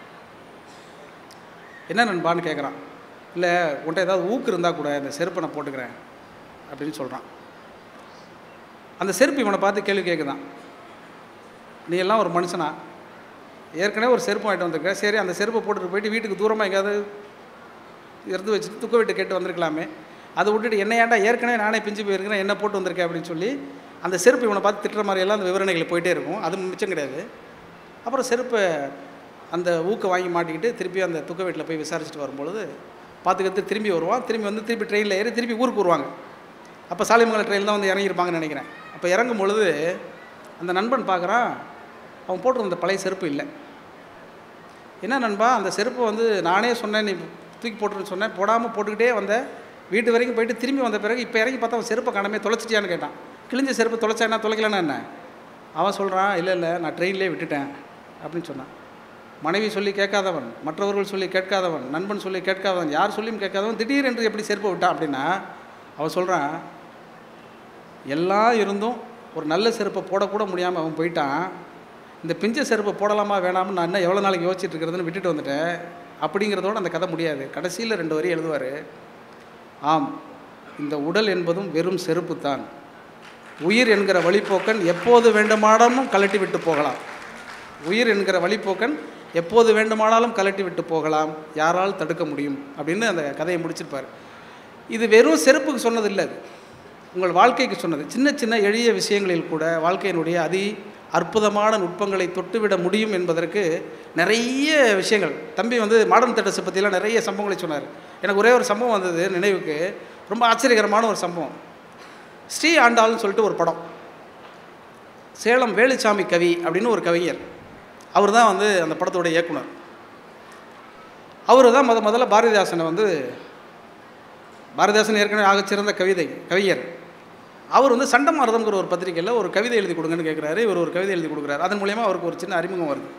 என்ன நண்பான்னு கேட்குறான் இல்லை உன்ட்ட ஏதாவது ஊக்கு இருந்தால் கூட இந்த செருப்பை நான் போட்டுக்கிறேன் அப்படின்னு சொல்கிறான் அந்த செருப்பு இவனை பார்த்து கேள்வி கேட்குதான் நீ எல்லாம் ஒரு மனுஷனா ஏற்கனவே ஒரு செருப்பு வாங்கிட்டு வந்திருக்க சரி அந்த செருப்பை போட்டுட்டு போயிட்டு வீட்டுக்கு தூரமாக எங்கேயாவது எடுத்து வச்சுட்டு துக்க வீட்டு கேட்டு வந்திருக்கலாமே அதை விட்டுட்டு என்ன ஏன்டா ஏற்கனவே நானே பிஞ்சு போயிருக்கிறேன் என்ன போட்டு வந்திருக்கேன் அப்படின்னு சொல்லி அந்த செருப்பு இவனை பார்த்து திட்டுற மாதிரியெல்லாம் அந்த விவரணைகள் போயிட்டே இருக்கும் அது மிச்சம் கிடையாது அப்புறம் செருப்பை அந்த ஊக்க வாங்கி மாட்டிக்கிட்டு திருப்பி அந்த துக்க வீட்டில் போய் விசாரிச்சுட்டு வரும்பொழுது பார்த்துக்கிட்டு திரும்பி வருவான் திரும்பி வந்து திருப்பி ட்ரெயினில் ஏறி திருப்பி ஊருக்கு வருவாங்க அப்போ சாலிமங்கலம் ட்ரெயின் தான் வந்து இறங்கியிருப்பாங்கன்னு நினைக்கிறேன் அப்போ இறங்கும் பொழுது அந்த நண்பன் பார்க்குறான் அவன் போட்டிருந்த பழைய செருப்பு இல்லை என்ன நண்பா அந்த செருப்பை வந்து நானே சொன்னேன் நீ தூக்கி போட்டுருன்னு சொன்னேன் போடாமல் போட்டுக்கிட்டே வந்த வீட்டு வரைக்கும் போயிட்டு திரும்பி வந்த பிறகு இப்போ இறங்கி பார்த்தா அவன் செருப்பை காணமே தொலைச்சிட்டியான்னு கேட்டான் கிழிஞ்ச செருப்பு தொலைச்சா என்ன தொலைக்கலன்னா என்ன அவன் சொல்கிறான் இல்லை இல்லை நான் ட்ரெயின்லேயே விட்டுட்டேன் அப்படின்னு சொன்னான் மனைவி சொல்லி கேட்காதவன் மற்றவர்கள் சொல்லி கேட்காதவன் நண்பன் சொல்லி கேட்காதவன் யார் சொல்லியும் கேட்காதவன் திடீரென்று எப்படி செருப்பை விட்டான் அப்படின்னா அவன் சொல்கிறான் எல்லாம் இருந்தும் ஒரு நல்ல செருப்பை போடக்கூட முடியாமல் அவன் போயிட்டான் இந்த பிஞ்ச செருப்பை போடலாமா வேணாம்னு நான் இன்னும் எவ்வளோ நாளைக்கு யோசிச்சுட்டு இருக்கிறதுன்னு விட்டுட்டு வந்துட்டேன் அப்படிங்கிறதோட அந்த கதை முடியாது கடைசியில் ரெண்டு வரி எழுதுவார் ஆம் இந்த உடல் என்பதும் வெறும் செருப்பு தான் உயிர் என்கிற வழிப்போக்கன் எப்போது வேண்டுமானாலும் கழட்டி விட்டு போகலாம் உயிர் என்கிற வழிப்போக்கன் எப்போது வேண்டுமானாலும் கலட்டி விட்டு போகலாம் யாரால் தடுக்க முடியும் அப்படின்னு அந்த கதையை முடிச்சிருப்பார் இது வெறும் செருப்புக்கு சொன்னது இல்லை அது உங்கள் வாழ்க்கைக்கு சொன்னது சின்ன சின்ன எளிய விஷயங்களில் கூட வாழ்க்கையினுடைய அதி அற்புதமான நுட்பங்களை தொட்டுவிட முடியும் என்பதற்கு நிறைய விஷயங்கள் தம்பி வந்து மாடர்ன் தேட்டர்ஸை பற்றிலாம் நிறைய சம்பவங்களை சொன்னார் எனக்கு ஒரே ஒரு சம்பவம் வந்தது நினைவுக்கு ரொம்ப ஆச்சரியகரமான ஒரு சம்பவம் ஸ்ரீ ஆண்டாள்னு சொல்லிட்டு ஒரு படம் சேலம் வேலுச்சாமி கவி அப்படின்னு ஒரு கவிஞர் அவர் தான் வந்து அந்த படத்தோட இயக்குனர் அவர் தான் முத முதல்ல பாரதிதாசனை வந்து பாரதிதாசன் ஏற்கனவே ஆகச்சிறந்த கவிதை கவிஞர் அவர் வந்து சண்டமாரதம்ங்கிற ஒரு பத்திரிக்கையில் ஒரு கவிதை எழுதி கொடுங்கன்னு கேட்குறாரு இவர் ஒரு கவிதை எழுதி கொடுக்குறாரு அதன் மூலயமா அவருக்கு ஒரு சின்ன அறிமுகம் வருது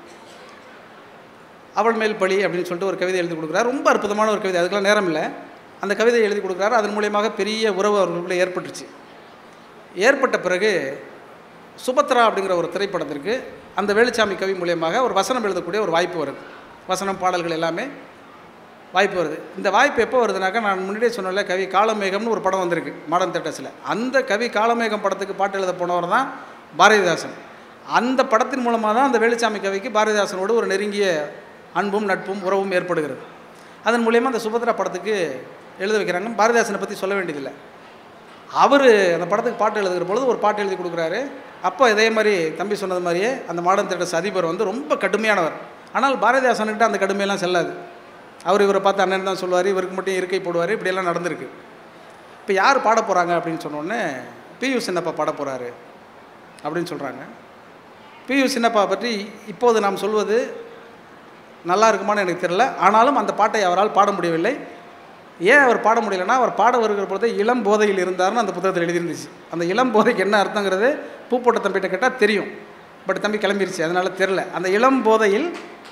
அவள் மேல் பழி அப்படின்னு சொல்லிட்டு ஒரு கவிதை எழுதி கொடுக்குறாரு ரொம்ப அற்புதமான ஒரு கவிதை அதுக்கெல்லாம் நேரம் இல்லை அந்த கவிதை எழுதி கொடுக்குறாரு அதன் மூலியமாக பெரிய உறவு அவர்களுக்குள்ளே ஏற்பட்டுச்சு ஏற்பட்ட பிறகு சுபத்ரா அப்படிங்கிற ஒரு திரைப்படத்திற்கு அந்த வேலுச்சாமி கவி மூலியமாக ஒரு வசனம் எழுதக்கூடிய ஒரு வாய்ப்பு வருது வசனம் பாடல்கள் எல்லாமே வாய்ப்பு வருது இந்த வாய்ப்பு எப்போ வருதுனாக்கா நான் முன்னாடியே சொன்னல கவி காலமேகம்னு ஒரு படம் வந்திருக்கு மாடர்ன் தேட்டர்ஸில் அந்த கவி காலமேகம் படத்துக்கு பாட்டு எழுத போனவர் தான் பாரதிதாசன் அந்த படத்தின் மூலமாக தான் அந்த வேலுச்சாமி கவிக்கு பாரதிதாசனோடு ஒரு நெருங்கிய அன்பும் நட்பும் உறவும் ஏற்படுகிறது அதன் மூலியமாக அந்த சுபத்ரா படத்துக்கு எழுத வைக்கிறாங்க பாரதிதாசனை பற்றி சொல்ல வேண்டியதில்லை அவர் அந்த படத்துக்கு பாட்டு எழுதுகிற பொழுது ஒரு பாட்டு எழுதி கொடுக்குறாரு அப்போ இதே மாதிரி தம்பி சொன்னது மாதிரியே அந்த மாடர்ன் தேட்டர்ஸ் அதிபர் வந்து ரொம்ப கடுமையானவர் ஆனால் பாரதிதாசன்கிட்ட அந்த கடுமையெல்லாம் செல்லாது அவர் இவரை பார்த்து அண்ணன் தான் சொல்லுவார் இவருக்கு மட்டும் இருக்கை போடுவார் இப்படியெல்லாம் நடந்திருக்கு இப்போ யார் பாட போகிறாங்க அப்படின்னு சொன்னோடனே பியு சின்னப்பா பாட போகிறாரு அப்படின்னு சொல்கிறாங்க பியு சின்னப்பா பற்றி இப்போது நாம் சொல்வது நல்லா இருக்குமான்னு எனக்கு தெரியல ஆனாலும் அந்த பாட்டை அவரால் பாட முடியவில்லை ஏன் அவர் பாட முடியலன்னா அவர் பாட வருகிற பொழுது இளம் போதையில் இருந்தார்னு அந்த புத்தகத்தில் எழுதியிருந்துச்சு அந்த இளம் போதைக்கு என்ன அர்த்தங்கிறது பூ போட்ட தம்பிகிட்ட கேட்டால் தெரியும் பட் தம்பி கிளம்பிருச்சு அதனால் தெரில அந்த இளம் போதையில்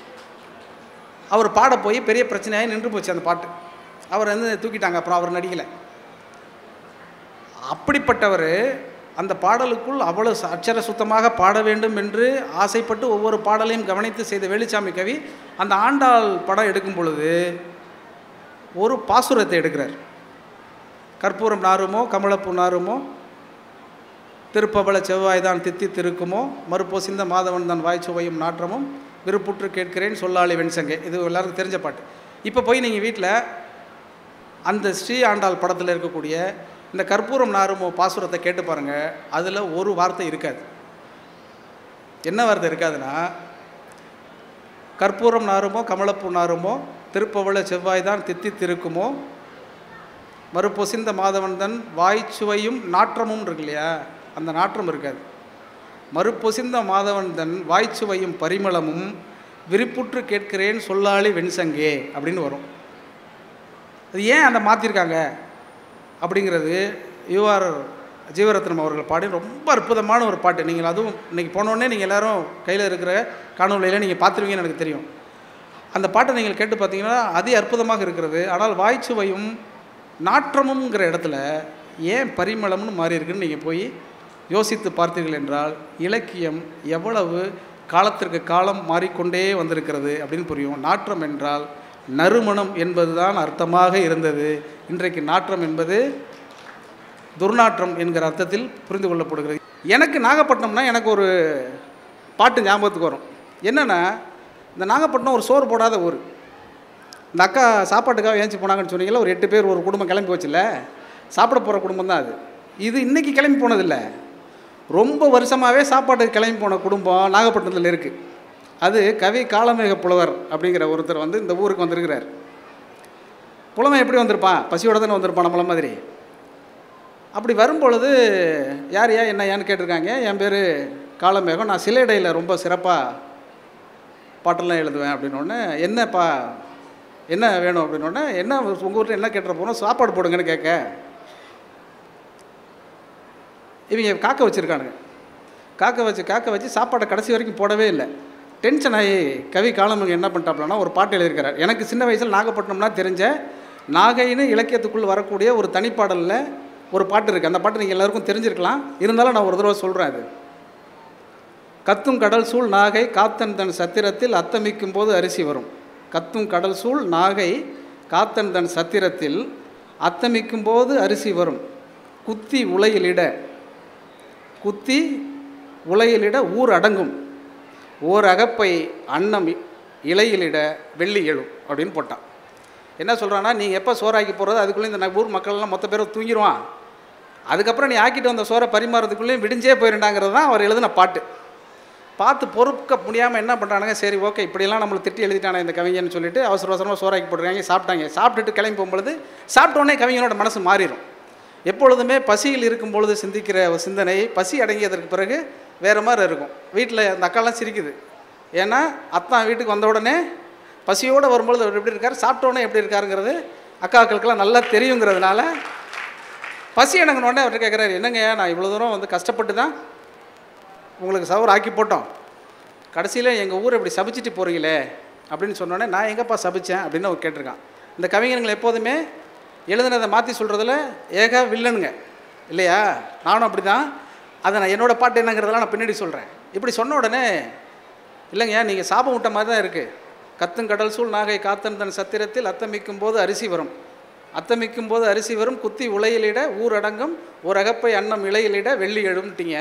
அவர் பாட போய் பெரிய பிரச்சனையாகி நின்று போச்சு அந்த பாட்டு அவர் வந்து தூக்கிட்டாங்க அப்புறம் அவர் நடிக்கலை அப்படிப்பட்டவர் அந்த பாடலுக்குள் அவ்வளவு ச- அட்சர சுத்தமாக பாட வேண்டும் என்று ஆசைப்பட்டு ஒவ்வொரு பாடலையும் கவனித்து செய்த வேலுச்சாமி கவி அந்த ஆண்டாள் படம் எடுக்கும் பொழுது ஒரு பாசுரத்தை எடுக்கிறார் கற்பூரம் நாருமோ கமலப்பூ நாருமோ திருப்பபல செவ்வாய்தான் தித்தி திருக்குமோ மறுப்போசிந்த மாதவன் தான் வாய்ச்சுவையும் நாற்றமும் விருப்புற்று கேட்கிறேன் சொல்லாளி வெண்சங்கே இது எல்லாருக்கும் தெரிஞ்ச பாட்டு இப்போ போய் நீங்கள் வீட்டில் அந்த ஸ்ரீ ஆண்டாள் படத்தில் இருக்கக்கூடிய இந்த கற்பூரம் நாருமோ பாசுரத்தை கேட்டு பாருங்கள் அதில் ஒரு வார்த்தை இருக்காது என்ன வார்த்தை இருக்காதுன்னா கற்பூரம் நாருமோ கமலப்பூ நாருமோ திருப்பவள செவ்வாய் தான் தித்தி திருக்குமோ மறுபொசிந்த மாதவன் தன் வாய்ச்சுவையும் நாற்றமும் இருக்கு இல்லையா அந்த நாற்றம் இருக்காது மறுபொசிந்த மாதவன் தன் வாய்ச்சுவையும் பரிமளமும் விருப்புற்று கேட்கிறேன் சொல்லாளி வெண்சங்கே அப்படின்னு வரும் அது ஏன் அந்த மாற்றிருக்காங்க அப்படிங்கிறது யூஆர் ஜீவரத்னம் அவர்கள் பாடி ரொம்ப அற்புதமான ஒரு பாட்டு நீங்கள் அதுவும் இன்றைக்கி போனோடனே நீங்கள் எல்லாரும் கையில் இருக்கிற காணொலியில் நீங்கள் பார்த்துருவீங்கன்னு எனக்கு தெரியும் அந்த பாட்டை நீங்கள் கேட்டு பார்த்தீங்கன்னா அதி அற்புதமாக இருக்கிறது ஆனால் வாய்ச்சுவையும் நாற்றமுங்கிற இடத்துல ஏன் பரிமளம்னு மாறி இருக்குன்னு நீங்கள் போய் யோசித்து பார்த்தீர்கள் என்றால் இலக்கியம் எவ்வளவு காலத்திற்கு காலம் மாறிக்கொண்டே வந்திருக்கிறது அப்படின்னு புரியும் நாற்றம் என்றால் நறுமணம் என்பதுதான் அர்த்தமாக இருந்தது இன்றைக்கு நாற்றம் என்பது துர்நாற்றம் என்கிற அர்த்தத்தில் புரிந்து கொள்ளப்படுகிறது எனக்கு நாகப்பட்டினம்னா எனக்கு ஒரு பாட்டு ஞாபகத்துக்கு வரும் என்னென்னா இந்த நாகப்பட்டினம் ஒரு சோறு போடாத ஊர் இந்த அக்கா சாப்பாட்டுக்காக ஏஞ்சி போனாங்கன்னு சொன்னீங்களா ஒரு எட்டு பேர் ஒரு குடும்பம் கிளம்பி போச்சுல்ல சாப்பிட போகிற குடும்பம் தான் அது இது இன்றைக்கி கிளம்பி போனதில்ல ரொம்ப வருஷமாகவே சாப்பாட்டுக்கு கிளம்பி போன குடும்பம் நாகப்பட்டினத்தில் இருக்குது அது கவி காலமேக புலவர் அப்படிங்கிற ஒருத்தர் வந்து இந்த ஊருக்கு வந்திருக்கிறார் புலமை எப்படி வந்திருப்பான் பசியோட தானே வந்திருப்பான் நம்மள மாதிரி அப்படி வரும்பொழுது யார் யா என்ன ஏன்னு கேட்டிருக்காங்க என் பேர் காலமேகம் நான் சிலைடையில் ரொம்ப சிறப்பாக பாட்டெல்லாம் எழுதுவேன் அப்படின்னோடனே என்னப்பா என்ன வேணும் அப்படின்னோடனே என்ன உங்கள் வீட்டில் என்ன கேட்டுற போகிறோம் சாப்பாடு போடுங்கன்னு கேட்க இவங்க காக்க வச்சுருக்கானுங்க காக்க வச்சு காக்க வச்சு சாப்பாடை கடைசி வரைக்கும் போடவே இல்லை டென்ஷன் ஆகி கவி காலமுங்க என்ன பண்ணிட்டாப்லன்னா ஒரு பாட்டு எழுதியிருக்கிறார் எனக்கு சின்ன வயசில் நாகப்பட்டினம்னா தெரிஞ்ச நாகைன்னு இலக்கியத்துக்குள் வரக்கூடிய ஒரு தனிப்பாடலில் ஒரு பாட்டு இருக்குது அந்த பாட்டு நீங்கள் எல்லாருக்கும் தெரிஞ்சிருக்கலாம் இருந்தாலும் நான் ஒரு தடவை சொல்கிறேன் அது கத்தும் கடல் சூழ் நாகை காத்தன் தன் சத்திரத்தில் அத்தமிக்கும் போது அரிசி வரும் கத்தும் கடல் சூழ் நாகை காத்தன் தன் சத்திரத்தில் அத்தமிக்கும் போது அரிசி வரும் குத்தி உலையிலிட குத்தி உலையிலிட ஊர் அடங்கும் ஓர் அகப்பை அன்னம் இ- இலையிலிட வெள்ளி எழும் அப்படின்னு போட்டான் என்ன சொல்கிறான்னா நீங்கள் எப்போ சோறாக்கி போகிறது அதுக்குள்ளே இந்த ந- ஊர் மக்கள்லாம் மொத்த பேரும் தூங்கிடுவான் அதுக்கப்புறம் நீ ஆக்கிட்டு வந்த சோறை பரிமாறதுக்குள்ளேயும் விடிஞ்சே போயிருண்டாங்கிறது தான் அவர் எழுதின பாட்டு பார்த்து பொறுக்க முடியாமல் என்ன பண்ணுறானுங்க சரி ஓகே இப்படியெல்லாம் நம்மளை திட்டி எழுதிட்டானே இந்த கவிஞன்னு சொல்லிட்டு அவசர அவசரமாக சோறாக்கி போட்டுருக்காங்க சாப்பிட்டாங்க சாப்பிட்டுட்டு கிளம்பி போகும்பொழுது சாப்பிட்ட உடனே கவிஞனோட மனசு மாறிடும் எப்பொழுதுமே பசியில் இருக்கும் பொழுது சிந்திக்கிற ஒரு சிந்தனை பசி அடங்கியதற்கு பிறகு வேறு மாதிரி இருக்கும் வீட்டில் அந்த அக்காலாம் சிரிக்குது ஏன்னா அத்தான் வீட்டுக்கு வந்த உடனே பசியோடு வரும்பொழுது அவர் எப்படி இருக்கார் சாப்பிட்ட உடனே எப்படி இருக்காருங்கிறது அக்காக்களுக்கெல்லாம் நல்லா தெரியுங்கிறதுனால பசி அடங்கின உடனே அவர்கிட்ட கேட்குறாரு என்னங்க நான் இவ்வளோ தூரம் வந்து கஷ்டப்பட்டு தான் உங்களுக்கு சவர் ஆக்கி போட்டோம் கடைசியில் எங்கள் ஊரை இப்படி சபிச்சிட்டு போகிறீங்களே அப்படின்னு சொன்னோடனே நான் எங்கப்பா சபிச்சேன் அப்படின்னு அவர் கேட்டிருக்கான் இந்த கவிஞர்கள் எப்போதுமே எழுதுனதை மாற்றி சொல்கிறதுல ஏக வில்லனுங்க இல்லையா நானும் அப்படி தான் அதை நான் என்னோட பாட்டு என்னங்கிறதெல்லாம் நான் பின்னாடி சொல்கிறேன் இப்படி சொன்ன உடனே இல்லைங்க நீங்கள் சாபம் விட்ட மாதிரி தான் இருக்குது கத்தும் கடல் சூழ் நாகை காத்தன் தன் சத்திரத்தில் அத்தமிக்கும் போது அரிசி வரும் அத்தமிக்கும் போது அரிசி வரும் குத்தி உலையிலிட ஊரடங்கும் ஒரு அகப்பை அன்னம் இலையிலிட வெள்ளி எழும்ட்டீங்க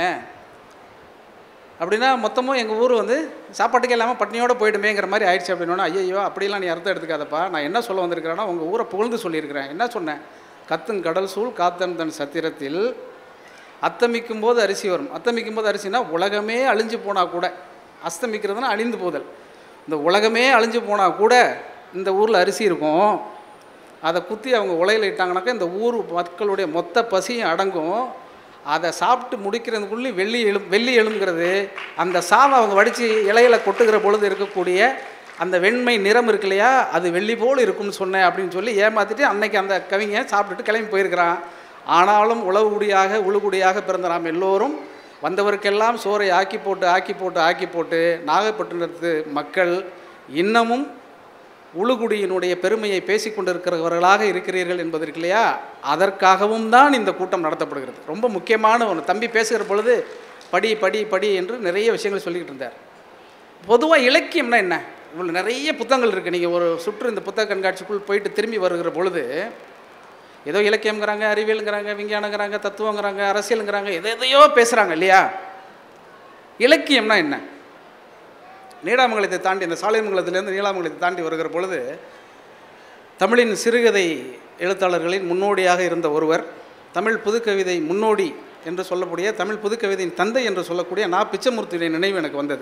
அப்படின்னா மொத்தமும் எங்கள் ஊர் வந்து சாப்பாட்டுக்கே இல்லாமல் பட்னியோட போயிடுமேங்கிற மாதிரி ஆயிடுச்சு அப்படின்னா ஐயோ அப்படிலாம் நீ அர்த்தம் எடுத்துக்காதப்பா நான் என்ன சொல்ல வந்திருக்கிறேன்னா உங்கள் ஊரை புகழ்ந்து சொல்லியிருக்கிறேன் என்ன சொன்னேன் கத்தும் கடல் சூழ் காத்தன் தன் சத்திரத்தில் அத்தமிக்கும் போது அரிசி வரும் அத்தமிக்கும் போது அரிசினா உலகமே அழிஞ்சு போனால் கூட அஸ்தமிக்கிறதுனா அழிந்து போதல் இந்த உலகமே அழிஞ்சு போனால் கூட இந்த ஊரில் அரிசி இருக்கும் அதை குத்தி அவங்க உலையில் இட்டாங்கனாக்கா இந்த ஊர் மக்களுடைய மொத்த பசியும் அடங்கும் அதை சாப்பிட்டு முடிக்கிறதுக்குள்ளே வெள்ளி எழும் வெள்ளி எழும்ங்கிறது அந்த சாவை அவங்க வடித்து இலையில கொட்டுகிற பொழுது இருக்கக்கூடிய அந்த வெண்மை நிறம் இருக்கு இல்லையா அது வெள்ளி போல் இருக்கும்னு சொன்னேன் அப்படின்னு சொல்லி ஏமாற்றிட்டு அன்னைக்கு அந்த கவிஞன் சாப்பிட்டுட்டு கிளம்பி போயிருக்கிறான் ஆனாலும் உளவுகுடியாக உழுகுடியாக பிறந்த நாம் எல்லோரும் வந்தவருக்கெல்லாம் சோறை ஆக்கி போட்டு ஆக்கி போட்டு ஆக்கி போட்டு நாகப்பட்டினத்து மக்கள் இன்னமும் உளுகுடியினுடைய பெருமையை பேசிக் கொண்டிருக்கிறவர்களாக இருக்கிறீர்கள் என்பது இருக்கு இல்லையா அதற்காகவும் தான் இந்த கூட்டம் நடத்தப்படுகிறது ரொம்ப முக்கியமான ஒன்று தம்பி பேசுகிற பொழுது படி படி படி என்று நிறைய விஷயங்கள் சொல்லிக்கிட்டு இருந்தார் பொதுவாக இலக்கியம்னா என்ன இவ்வளோ நிறைய புத்தகங்கள் இருக்குது நீங்கள் ஒரு சுற்று இந்த புத்தக கண்காட்சிக்குள் போயிட்டு திரும்பி வருகிற பொழுது ஏதோ இலக்கியங்கிறாங்க அறிவியலுங்கிறாங்க விஞ்ஞானங்கிறாங்க தத்துவங்கிறாங்க அரசியலுங்கிறாங்க எதை எதையோ பேசுகிறாங்க இல்லையா இலக்கியம்னா என்ன நீடாமங்கலத்தை தாண்டி இந்த சாலைமங்கலத்திலேருந்து நீலாமங்கலத்தை தாண்டி வருகிற பொழுது தமிழின் சிறுகதை எழுத்தாளர்களின் முன்னோடியாக இருந்த ஒருவர் தமிழ் புதுக்கவிதை முன்னோடி என்று சொல்லக்கூடிய தமிழ் புதுக்கவிதையின் தந்தை என்று சொல்லக்கூடிய நா பிச்சமூர்த்தியுடைய நினைவு எனக்கு வந்தது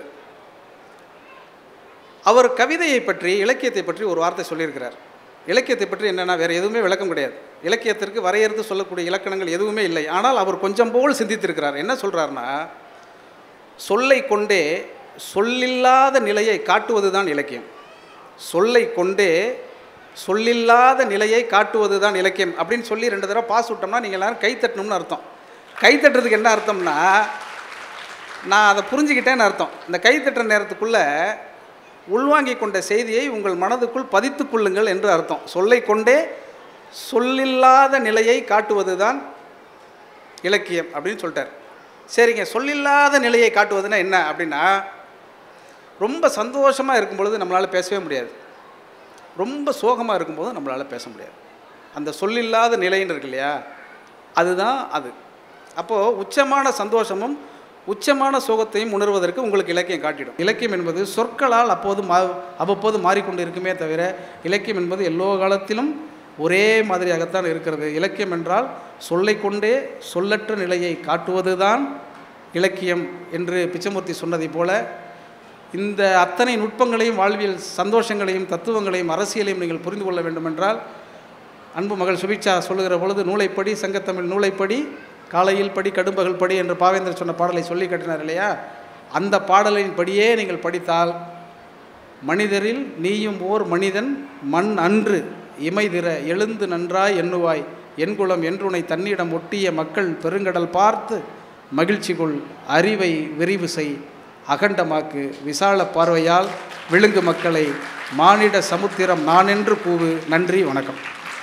அவர் கவிதையை பற்றி இலக்கியத்தை பற்றி ஒரு வார்த்தை சொல்லியிருக்கிறார் இலக்கியத்தை பற்றி என்னென்னா வேறு எதுவுமே விளக்கம் கிடையாது இலக்கியத்திற்கு வரையறுத்து சொல்லக்கூடிய இலக்கணங்கள் எதுவுமே இல்லை ஆனால் அவர் கொஞ்சம் போல் சிந்தித்திருக்கிறார் என்ன சொல்கிறாருன்னா சொல்லை கொண்டே சொல்லில்லாத நிலையை காட்டுவது தான் இலக்கியம் சொல்லை கொண்டே சொல்லில்லாத நிலையை காட்டுவது தான் இலக்கியம் அப்படின்னு சொல்லி ரெண்டு தடவை பாஸ் விட்டோம்னா நீங்கள் எல்லாரும் கை தட்டணும்னு அர்த்தம் கை தட்டுறதுக்கு என்ன அர்த்தம்னா நான் அதை புரிஞ்சுக்கிட்டேன்னு அர்த்தம் இந்த கை தட்டுற நேரத்துக்குள்ளே உள்வாங்கி கொண்ட செய்தியை உங்கள் மனதுக்குள் பதித்துக் கொள்ளுங்கள் என்று அர்த்தம் சொல்லை கொண்டே சொல்லில்லாத நிலையை காட்டுவது தான் இலக்கியம் அப்படின்னு சொல்லிட்டார் சரிங்க சொல்லில்லாத நிலையை காட்டுவதுன்னா என்ன அப்படின்னா ரொம்ப சந்தோஷமாக இருக்கும் பொழுது நம்மளால் பேசவே முடியாது ரொம்ப சோகமாக இருக்கும்போது நம்மளால் பேச முடியாது அந்த சொல்லில்லாத நிலைன்னு இருக்கு இல்லையா அதுதான் அது அப்போது உச்சமான சந்தோஷமும் உச்சமான சோகத்தையும் உணர்வதற்கு உங்களுக்கு இலக்கியம் காட்டிடும் இலக்கியம் என்பது சொற்களால் அப்போது மா அவ்வப்போது மாறிக்கொண்டு இருக்குமே தவிர இலக்கியம் என்பது எல்லோ காலத்திலும் ஒரே மாதிரியாகத்தான் இருக்கிறது இலக்கியம் என்றால் சொல்லை கொண்டே சொல்லற்ற நிலையை காட்டுவது தான் இலக்கியம் என்று பிச்சமூர்த்தி சொன்னதைப் போல இந்த அத்தனை நுட்பங்களையும் வாழ்வியல் சந்தோஷங்களையும் தத்துவங்களையும் அரசியலையும் நீங்கள் புரிந்து கொள்ள வேண்டுமென்றால் அன்பு மகள் சுபிக்ஷா சொல்லுகிற பொழுது நூலைப்படி சங்கத்தமிழ் நூலைப்படி காலையில் படி கடும்பகல் படி என்று பாவேந்தர் சொன்ன பாடலை சொல்லி கட்டினார் இல்லையா அந்த பாடலின் படியே நீங்கள் படித்தால் மனிதரில் நீயும் ஓர் மனிதன் மண் அன்று இமைதிர எழுந்து நன்றாய் எண்ணுவாய் என்குளம் என்றுனை தன்னிடம் ஒட்டிய மக்கள் பெருங்கடல் பார்த்து மகிழ்ச்சி கொள் அறிவை விரிவு செய் அகண்டமாக்கு விசால பார்வையால் விழுங்கு மக்களை மானிட சமுத்திரம் நானென்று கூவு நன்றி வணக்கம்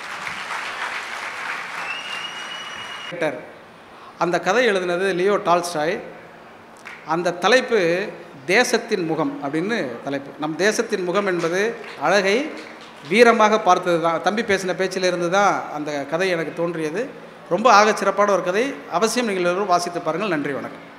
கேட்டார் அந்த கதை எழுதினது லியோ டால்ஸ்டாய் அந்த தலைப்பு தேசத்தின் முகம் அப்படின்னு தலைப்பு நம் தேசத்தின் முகம் என்பது அழகை வீரமாக பார்த்தது தான் தம்பி பேசின பேச்சிலிருந்து தான் அந்த கதை எனக்கு தோன்றியது ரொம்ப ஆகச்சிறப்பான ஒரு கதை அவசியம் நீங்கள் எல்லோரும் வாசித்து பாருங்கள் நன்றி வணக்கம்